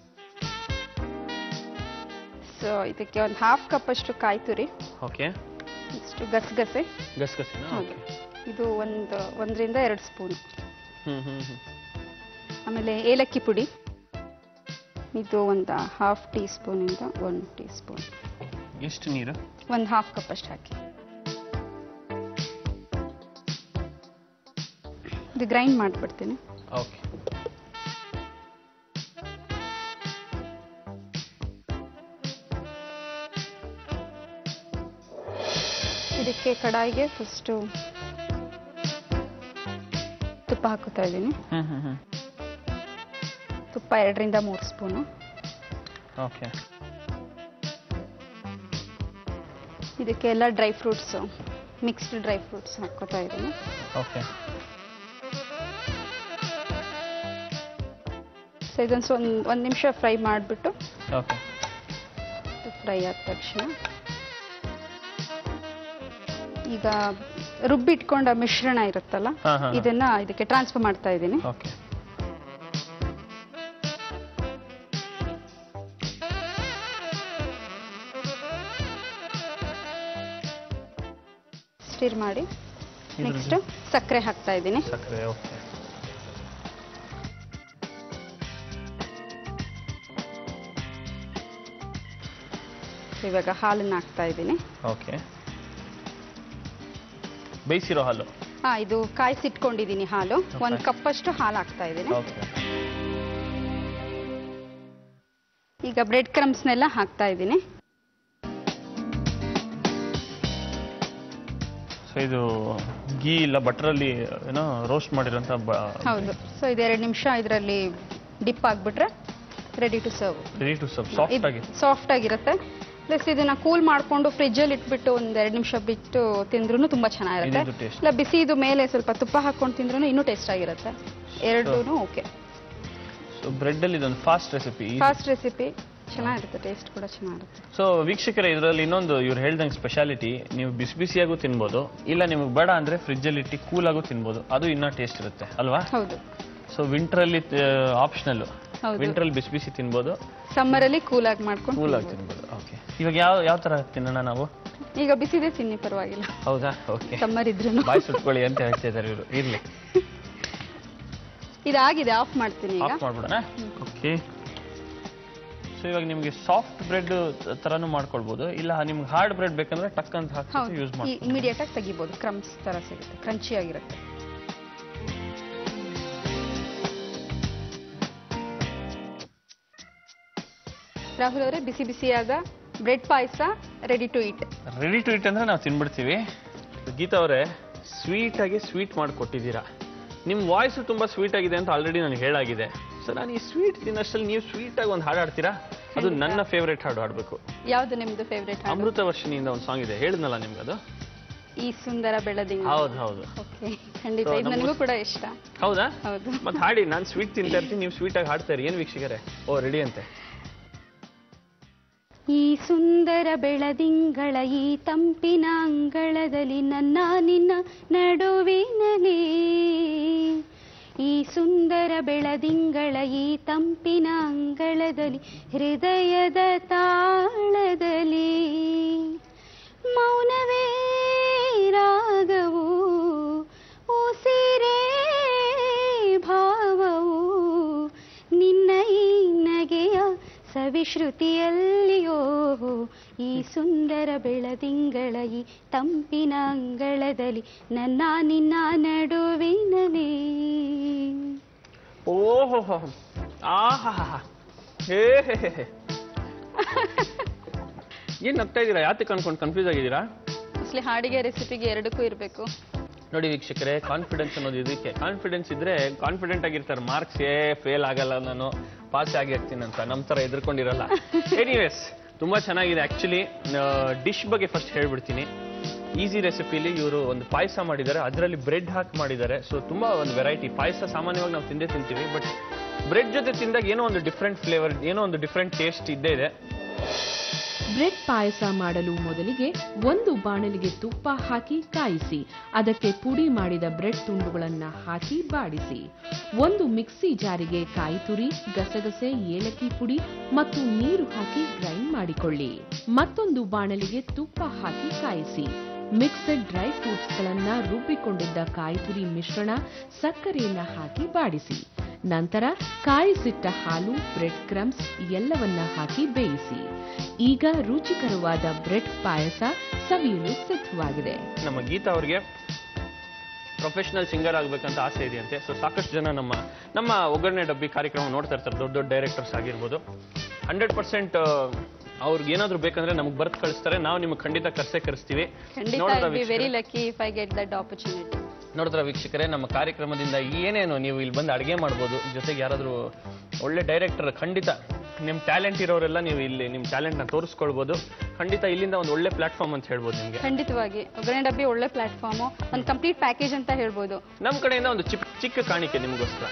ಸೊ ಇದಕ್ಕೆ ಒಂದು ಹಾಫ್ ಕಪ್ ಅಷ್ಟು ಕಾಯಿ ತುರಿ ಓಕೆ ಇಷ್ಟು ಗಸಗಸೆ ಗಸಗಸಿನ ಹೌದು. ಓಕೆ ಇದು ಒಂದು ಒಂದರಿಂದ ಎರಡು ಸ್ಪೂನ್ ಹ್ಮ್ ಹ್ಮ್ ಹ್ಮ್ ಆಮೇಲೆ ಏಲಕ್ಕಿ ಪುಡಿ ಇದು ಒಂದು ಹಾಫ್ ಟೀ ಸ್ಪೂನಿಂದ ಒಂದು ಟೀ ಸ್ಪೂನ್ ಎಷ್ಟು ನೀರು ಒಂದು ಹಾಫ್ ಕಪ್ ಅಷ್ಟು ಹಾಕಿ ಇದು ಗ್ರೈಂಡ್ ಮಾಡಿಬಿಡ್ತೀನಿ ಓಕೆ ಇದಕ್ಕೆ ಕಡಾಯಿಗೆ ಫಸ್ಟು ತುಪ್ಪ ಹಾಕುತ್ತಾ ಇದ್ದೀನಿ ಹ್ಮ್ ಹ್ಮ್ ಹ್ಮ್ ತುಪ್ಪ ಎರಡರಿಂದ ಮೂರು ಸ್ಪೂನು ಓಕೆ ಇದಕ್ಕೆ ಎಲ್ಲ dry fruits mixed dry fruits ಹಾಕೋತಾ ಇದ್ದೀನಿ ಓಕೆ ಸೊ ಇದೊಂದು ಸೊ ಒಂದು ಒಂದು ನಿಮಿಷ ಫ್ರೈ ಮಾಡಿಬಿಟ್ಟು ಓಕೆ ಫ್ರೈ ಆದ ತಕ್ಷಣ ಈಗ ರುಬ್ಬಿಟ್ಕೊಂಡ ಮಿಶ್ರಣ ಇರುತ್ತಲ್ಲ ಹಾ, ಹಾ, ಹಾ. ಇದನ್ನ ಇದಕ್ಕೆ ಟ್ರಾನ್ಸ್ಫರ್ ಮಾಡ್ತಾ ಇದ್ದೀನಿ ಓಕೆ ಸ್ಟಿರ್ ಮಾಡಿ ನೆಕ್ಸ್ಟ್ ಸಕ್ಕರೆ ಹಾಕ್ತಾ ಇದ್ದೀನಿ ಸಕ್ಕರೆ ಓಕೆ ಇವಾಗ ಹಾಲನ್ನ ಹಾಕ್ತಾ ಇದ್ದೀನಿ ಓಕೆ ಬೇಯಿಸಿರೋ ಹಾಲು ಹಾ ಇದು ಕಾಯಿಸಿಟ್ಕೊಂಡಿದ್ದೀನಿ ಹಾಲು ಒಂದು Okay. ಕಪ್ ಅಷ್ಟು ಹಾಲು ಹಾಕ್ತಾ ಇದ್ದೀನಿ ಓಕೆ ಈಗ ಬ್ರೆಡ್ ಕ್ರಮ್ಸ್ನೆಲ್ಲ ಹಾಕ್ತಾ ಇದ್ದೀನಿ ಸೊ ಇದು ಗೀ ಇಲ್ಲ ಬಟರಲ್ಲಿ ಏನೋ ರೋಸ್ಟ್ ಮಾಡಿರೋಂಥ ಹೌದು ಸೊ ಇದು ಎರಡು ನಿಮಿಷ ಇದರಲ್ಲಿ ಡಿಪ್ ಆಗಿಬಿಟ್ರೆ ready to serve ready to sub soft ಆಗಿ ಸಾಫ್ಟ್ ಆಗಿರುತ್ತೆ ಪ್ಲಸ್ ಇದನ್ನ ಕೂಲ್ ಮಾಡ್ಕೊಂಡು ಫ್ರಿಜ್ಜಲ್ಲಿ ಇಟ್ಬಿಟ್ಟು ಒಂದ್ ಎರಡು ನಿಮಿಷ ಬಿಟ್ಟು ತಿಂದ್ರೂ ತುಂಬಾ ಚೆನ್ನಾಗಿರುತ್ತೆ ಇದಿದು taste. ಇಲ್ಲ ಬಿಸಿ ಇದು ಮೇಲೆ ಸ್ವಲ್ಪ ತುಪ್ಪ ಹಾಕೊಂಡು ತಿಂದ್ರೂ ಇನ್ನೂ ಟೇಸ್ಟ್ ಆಗಿರುತ್ತೆ ಎರಡೂ ಓಕೆ ಸೊ ಬ್ರೆಡ್ಡಲ್ಲಿ ಇದೊಂದು ಫಾಸ್ಟ್ ರೆಸಿಪಿ ಫಾಸ್ಟ್ ರೆಸಿಪಿ ಚೆನ್ನಾಗಿರುತ್ತೆ ಟೇಸ್ಟ್ ಕೂಡ ಚೆನ್ನಾಗಿರುತ್ತೆ ಸೊ ವೀಕ್ಷಕರೇ ಇದರಲ್ಲಿ ಇನ್ನೊಂದು ಇವ್ರು ಹೇಳ್ದಂಗೆ ಸ್ಪೆಷಾಲಿಟಿ ನೀವು ಬಿಸಿ ಬಿಸಿಯಾಗೂ ತಿನ್ಬೋದು ಇಲ್ಲ ನಿಮಗೆ ಬೇಡ ಅಂದ್ರೆ ಫ್ರಿಜ್ಜಲ್ಲಿ ಇಟ್ಟು ಕೂಲ್ ಆಗು ತಿನ್ಬೋದು ಅದು ಇನ್ನೂ ಟೇಸ್ಟ್ ಇರುತ್ತೆ ಅಲ್ವಾ ಹೌದು ಸೊ ವಿಂಟ್ರಲ್ಲಿ ಆಪ್ಷನಲ್ ಹೌದು. ವಿಂಟ್ರಲ್ಲಿ ಬಿಸಿ ಬಿಸಿ ತಿನ್ಬೋದು ಸಮ್ಮರಲ್ಲಿ ಕೂಲ್ ಆಗಿ ಮಾಡ್ಕೊಂಡು ಕೂಲ್ ಆಗಿ ತಿನ್ಬೋದು ಓಕೆ ಇವಾಗ ಯಾವ ಯಾವ ತರ ತಿನ್ನೋಣ ನಾವು ಈಗ ಬಿಸಿದೆ ತಿನ್ನಿ ಪರವಾಗಿಲ್ಲ ಹೌದಾ ಓಕೆ ಸಮ್ಮರ್ ಇದ್ರೂ ಬಾಯ್ ಸುಟ್ಕೊಳ್ಳಿ ಅಂತ ಹೇಳ್ತಾ ಇದ್ದಾರೆ ಇವರು ಇರ್ಲಿ ಇದಾಗಿದೆ ಆಫ್ ಮಾಡ್ತೀನಿ ಈಗ ಆಫ್ ಮಾಡ್ಬಿಡೋಣ ಓಕೆ ಸೊ ಇವಾಗ ನಿಮಗೆ ಸಾಫ್ಟ್ ಬ್ರೆಡ್ ತರನು ಮಾಡ್ಕೊಳ್ಬೋದು ಇಲ್ಲ ನಿಮ್ಗೆ ಹಾರ್ಡ್ ಬ್ರೆಡ್ ಬೇಕಂದ್ರೆ ಟಕ್ ಅಂತ ಹಾಕಿ ಹೌದು ಯೂಸ್ ಮಾಡಿ ಇಮಿಡಿಯೇಟ್ ಆಗಿ ತೆಗಿಬೋದು ಕ್ರಮ್ಸ್ ತರ ಸಿಗುತ್ತೆ ಕ್ರಂಚಿ ಆಗಿರುತ್ತೆ ರಾಹುಲ್ ಅವರೇ ಬಿಸಿ ಬಿಸಿಯಾದ ಬ್ರೆಡ್ ಪಾಯಸ ready to eat ready to eat ಅಂದ್ರೆ ನಾವು ತಿನ್ಬಿಡ್ತೀವಿ ಗೀತಾ ಅವರೇ ಸ್ವೀಟ್ ಆಗಿ ಸ್ವೀಟ್ ಮಾಡಿಕೊಟ್ಟಿದ್ದೀರಾ ನಿಮ್ಮ ವಾಯ್ಸ್ ತುಂಬಾ ಸ್ವೀಟ್ ಆಗಿದೆ ಅಂತ ಆಲ್ರೆಡಿ ನನಗೆ ಹೇಳಾಗಿದೆ ಸೊ ನಾನು ಈ ಸ್ವೀಟ್ ತಿನ್ನಷ್ಟಲ್ಲಿ ನೀವು ಸ್ವೀಟ್ ಆಗಿ ಒಂದು ಹಾಡು ಹಾಡ್ತೀರಾ ಅದು ನನ್ನ ಫೇವ್ರೇಟ್ ಹಾಡು ಹಾಡಬೇಕು ಯಾವ್ದು ನಿಮ್ದು ಫೇವ್ರೇಟ್ ಅಮೃತ ವರ್ಷಿನಿಯಿಂದ ಒಂದು ಸಾಂಗ್ ಇದೆ ಹೇಳಿದ್ನಲ್ಲ ನಿಮ್ಗೆ ಅದು ಈ ಸುಂದರ ಬೆಳದಿಂಗ ಹೌದು ಹೌದು ಓಕೆ ಖಂಡಿತ So, ಇದು ನಮ್ಮ- ನನಗೂ ಕೂಡ ಇಷ್ಟ ಹೌದಾ ಹೌದು ಮತ್ತೆ ಹಾಡಿ ನಾನು ಸ್ವೀಟ್ ತಿಂತಾ ಇರ್ತೀನಿ ನೀವು ಸ್ವೀಟ್ ಆಗಿ ಹಾಡ್ತಾ ಇರಿ ಏನು ವೀಕ್ಷಕರೇ ಓ ರೆಡಿ ಅಂತೆ ಈ ಸುಂದರ ಬೆಳದಿಂಗಳ ಈ ತಂಪಿನ ಅಂಗಳದಲ್ಲಿ ನನ್ನ ನಿನ್ನ ನಡುವಿನಲ್ಲಿ ಈ ಸುಂದರ ಬೆಳದಿಂಗಳ ಈ ತಂಪಿನ ಅಂಗಳದಲ್ಲಿ ಹೃದಯದ ತಾಳದಲ್ಲಿ ಮೌನವೇ ರಾಗವು ಉಸಿರೇ ಭಾವವು ನಿನ್ನ ಈ ನಗೆಯ ಸವಿಶ್ರುತಿಯಲ್ಲಿಯೋ ಈ ಸುಂದರ ಬೆಳದಿಂಗಳ ಈ ತಂಪಿನ ಅಂಗಳದಲ್ಲಿ ನನ್ನ ನಿನ್ನ ನಡುವಿನಲ್ಲಿ ಓಹೋ ಆಹಾ ಹೇ ಹೇ ಹೇ ಹೇ. ಏನ್ ನಗ್ತಾ ಇದ್ದೀರಾ ಯಾತಕ್ಕೆ ಅನ್ಕೊಂಡು ಕನ್ಫ್ಯೂಸ್ ಆಗಿದ್ದೀರಾ ಮೋಸ್ಟ್ಲಿ ಹಾಡಿಗೆ ರೆಸಿಪಿಗೆ ಎರಡಕ್ಕೂ ಇರಬೇಕು ನೋಡಿ ವೀಕ್ಷಕರೇ ಕಾನ್ಫಿಡೆನ್ಸ್ ಅನ್ನೋದು ಇದಕ್ಕೆ ಕಾನ್ಫಿಡೆನ್ಸ್ ಇದ್ರೆ ಕಾನ್ಫಿಡೆಂಟ್ ಆಗಿರ್ತಾರೆ ಮಾರ್ಕ್ಸ್ ಏ ಫೇಲ್ ಆಗಲ್ಲ ನಾನು ಪಾಸ್ ಆಗಿ ಆಗ್ತೀನಿ ಅಂತ ನಮ್ಮ ತರ ಎದುರ್ಕೊಂಡಿರಲ್ಲ ಎನಿವೇಸ್ ತುಂಬಾ ಚೆನ್ನಾಗಿದೆ ಆಕ್ಚುಲಿ ಡಿಶ್ ಬಗ್ಗೆ ಫಸ್ಟ್ ಹೇಳ್ಬಿಡ್ತೀನಿ ಈಸಿ ರೆಸಿಪಿಲಿ ಇವರು ಒಂದು ಪಾಯಸ ಮಾಡಿದ್ದಾರೆ ಅದರಲ್ಲಿ ಬ್ರೆಡ್ ಹಾಕಿ ಮಾಡಿದ್ದಾರೆ ಸೊ ತುಂಬಾ ಒಂದು ವೆರೈಟಿ ಪಾಯಸ ಸಾಮಾನ್ಯವಾಗಿ ನಾವು ತಿಂದೇ ತಿಂತೀವಿ ಬಟ್ ಬ್ರೆಡ್ ಜೊತೆ ತಿಂದಾಗ ಏನೋ ಒಂದು ಡಿಫ್ರೆಂಟ್ ಫ್ಲೇವರ್ ಏನೋ ಒಂದು ಡಿಫ್ರೆಂಟ್ ಟೇಸ್ಟ್ ಇದ್ದೇ ಇದೆ ಬ್ರೆಡ್ ಪಾಯಸ ಮಾಡಲು ಮೊದಲಿಗೆ ಒಂದು ಬಾಣಲಿಗೆ ತುಪ್ಪ ಹಾಕಿ ಕಾಯಿಸಿ ಅದಕ್ಕೆ ಪುಡಿ ಮಾಡಿದ ಬ್ರೆಡ್ ತುಂಡುಗಳನ್ನ ಹಾಕಿ ಬಾಡಿಸಿ ಒಂದು ಮಿಕ್ಸಿ ಜಾರಿಗೆ ಕಾಯಿ ತುರಿ ಗಸಗಸೆ ಏಲಕ್ಕಿ ಪುಡಿ ಮತ್ತು ನೀರು ಹಾಕಿ ಗ್ರೈಂಡ್ ಮಾಡಿಕೊಳ್ಳಿ ಮತ್ತೊಂದು ಬಾಣಲಿಗೆ ತುಪ್ಪ ಹಾಕಿ ಕಾಯಿಸಿ ಮಿಕ್ಸಡ್ ಡ್ರೈ ಫ್ರೂಟ್ಸ್ಗಳನ್ನ ರುಬ್ಬಿಕೊಂಡಿದ್ದ ಕಾಯಿ ತುರಿ ಮಿಶ್ರಣ ಸಕ್ಕರೆಯನ್ನ ಹಾಕಿ ಬಾಡಿಸಿ ನಂತರ ಕಾಯಿಸಿಟ್ಟ ಹಾಲು ಬ್ರೆಡ್ ಕ್ರಮ್ಸ್ ಎಲ್ಲವನ್ನ ಹಾಕಿ ಬೇಯಿಸಿ ಈಗ ರುಚಿಕರವಾದ ಬ್ರೆಡ್ ಪಾಯಸ ಸವಿಯಲು ಸಿದ್ಧವಾಗಿದೆ ನಮ್ಮ ಗೀತಾ ಅವ್ರಿಗೆ ಪ್ರೊಫೆಷನಲ್ ಸಿಂಗರ್ ಆಗ್ಬೇಕಂತ ಆಸೆ ಇದೆಯಂತೆ ಸೊ ಸಾಕಷ್ಟು ಜನ ನಮ್ಮ ನಮ್ಮ ಒಗ್ಗರಣೆ ಡಬ್ಬಿ ಕಾರ್ಯಕ್ರಮ ನೋಡ್ತಾ ಇರ್ತಾರೆ ದೊಡ್ಡ ದೊಡ್ಡ ಡೈರೆಕ್ಟರ್ಸ್ ಆಗಿರ್ಬೋದು ಹಂಡ್ರೆಡ್ ಪರ್ಸೆಂಟ್ ಅವ್ರಿಗೆ ಏನಾದ್ರು ಬೇಕಂದ್ರೆ ನಮಗೆ ಬರ್ತ್ ಕಳಿಸ್ತಾರೆ ನಾವು ನಿಮ್ಗೆ ಖಂಡಿತ ಕರ್ಸೇ ಕರೆಸ್ತೀವಿ ಖಂಡಿತ ನೋಡಿದ್ರ ಐ ಬಿ ವೆರಿ ವೀಕ್ಷಕರೇ? Lucky if I get that opportunity ನೋಡಿದ್ರ ವೀಕ್ಷಕರೇ ನಮ್ಮ ಕಾರ್ಯಕ್ರಮದಿಂದ ಏನೇನು ನೀವು ಇಲ್ಲಿ ಬಂದು ಅಡುಗೆ ಮಾಡ್ಬೋದು ಜೊತೆಗೆ ಯಾರಾದರೂ ಒಳ್ಳೆ ಡೈರೆಕ್ಟರ್ ಖಂಡಿತ ನಿಮ್ಮ ಟ್ಯಾಲೆಂಟ್ ಇರೋರೆಲ್ಲ ನೀವು ಇಲ್ಲಿ ನಿಮ್ಮ ಟ್ಯಾಲೆಂಟ್ನ ತೋರಿಸ್ಕೊಳ್ಬೋದು ಖಂಡಿತ ಇಲ್ಲಿಂದ ಒಂದು ಒಳ್ಳೆ ಪ್ಲಾಟ್ಫಾರ್ಮ್ ಅಂತ ಹೇಳ್ಬೋದು ನಿಮಗೆ ಖಂಡಿತವಾಗಿ ಒಗ್ಗರಣೆ ಡಬ್ಬಿ ಒಳ್ಳೆ ಪ್ಲಾಟ್ಫಾರ್ಮು ಒಂದು ಕಂಪ್ಲೀಟ್ ಪ್ಯಾಕೇಜ್ ಅಂತ ಹೇಳ್ಬೋದು ನಮ್ಮ ಕಡೆಯಿಂದ ಒಂದು ಚಿಕ್ಕ ಚಿಕ್ಕ ಕಾಣಿಕೆ ನಿಮಗೋಸ್ಕರ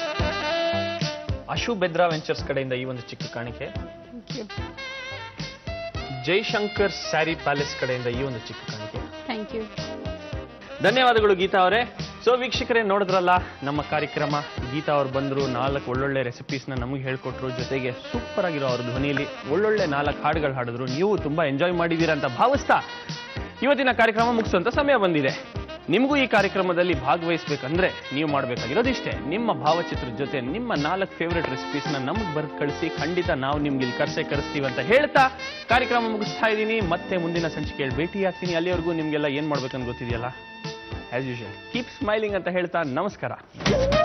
ಅಶು ಬೆದ್ರಾ ವೆಂಚರ್ಸ್ ಕಡೆಯಿಂದ ಈ ಒಂದು ಚಿಕ್ಕ ಕಾಣಿಕೆ thank you Jaishankar Saree Palace ಕಡೆಯಿಂದ ಈ ಒಂದು ಚಿಕ್ಕ ಕಾಣಿಕೆ ಥ್ಯಾಂಕ್ ಯು ಧನ್ಯವಾದಗಳು ಗೀತಾ ಅವರೇ ಸೊ ವೀಕ್ಷಕರೇ ನೋಡಿದ್ರಲ್ಲ ನಮ್ಮ ಕಾರ್ಯಕ್ರಮ ಗೀತಾ ಅವ್ರು ಬಂದರು ನಾಲ್ಕು ಒಳ್ಳೊಳ್ಳೆ ರೆಸಿಪೀಸ್ನ ನಮಗೆ ಹೇಳ್ಕೊಟ್ರು ಜೊತೆಗೆ ಸೂಪರ್ ಆಗಿರೋ ಅವ್ರ ಧ್ವನಿಯಲ್ಲಿ ಒಳ್ಳೊಳ್ಳೆ ನಾಲ್ಕು ಹಾಡುಗಳು ಹಾಡಿದ್ರು ನೀವು ತುಂಬಾ ಎಂಜಾಯ್ ಮಾಡಿದ್ದೀರಾ ಅಂತ ಭಾವಿಸ್ತಾ ಇವತ್ತಿನ ಕಾರ್ಯಕ್ರಮ ಮುಗಿಸುವಂತ ಸಮಯ ಬಂದಿದೆ ನಿಮಗೂ ಈ ಕಾರ್ಯಕ್ರಮದಲ್ಲಿ ಭಾಗವಹಿಸ್ಬೇಕಂದ್ರೆ ನೀವು ಮಾಡಬೇಕಾಗಿರೋದಿಷ್ಟೇ ನಿಮ್ಮ ಭಾವಚಿತ್ರದ ಜೊತೆ ನಿಮ್ಮ ನಾಲ್ಕು ಫೇವ್ರೆಟ್ ರೆಸಿಪೀಸ್ನ ನಮಗೆ ಬರೆದು ಕಳಿಸಿ ಖಂಡಿತ ನಾವು ನಿಮ್ಗೆ ಇಲ್ಲಿ ಕರ್ಸೆ ಕರೆಸ್ತೀವಿ ಅಂತ ಹೇಳ್ತಾ ಕಾರ್ಯಕ್ರಮ ಮುಗಿಸ್ತಾ ಇದ್ದೀನಿ ಮತ್ತೆ ಮುಂದಿನ ಸಂಚಿಕೆಯಲ್ಲಿ ಭೇಟಿ ಆಗ್ತೀನಿ ಅಲ್ಲಿವರೆಗೂ ನಿಮಗೆಲ್ಲ ಏನು ಮಾಡ್ಬೇಕಂತ ಗೊತ್ತಿದೆಯಲ್ಲ ಆಸ್ ಯೂಶುವಲ್ ಕೀಪ್ ಸ್ಮೈಲಿಂಗ್ ಅಂತ ಹೇಳ್ತಾ ನಮಸ್ಕಾರ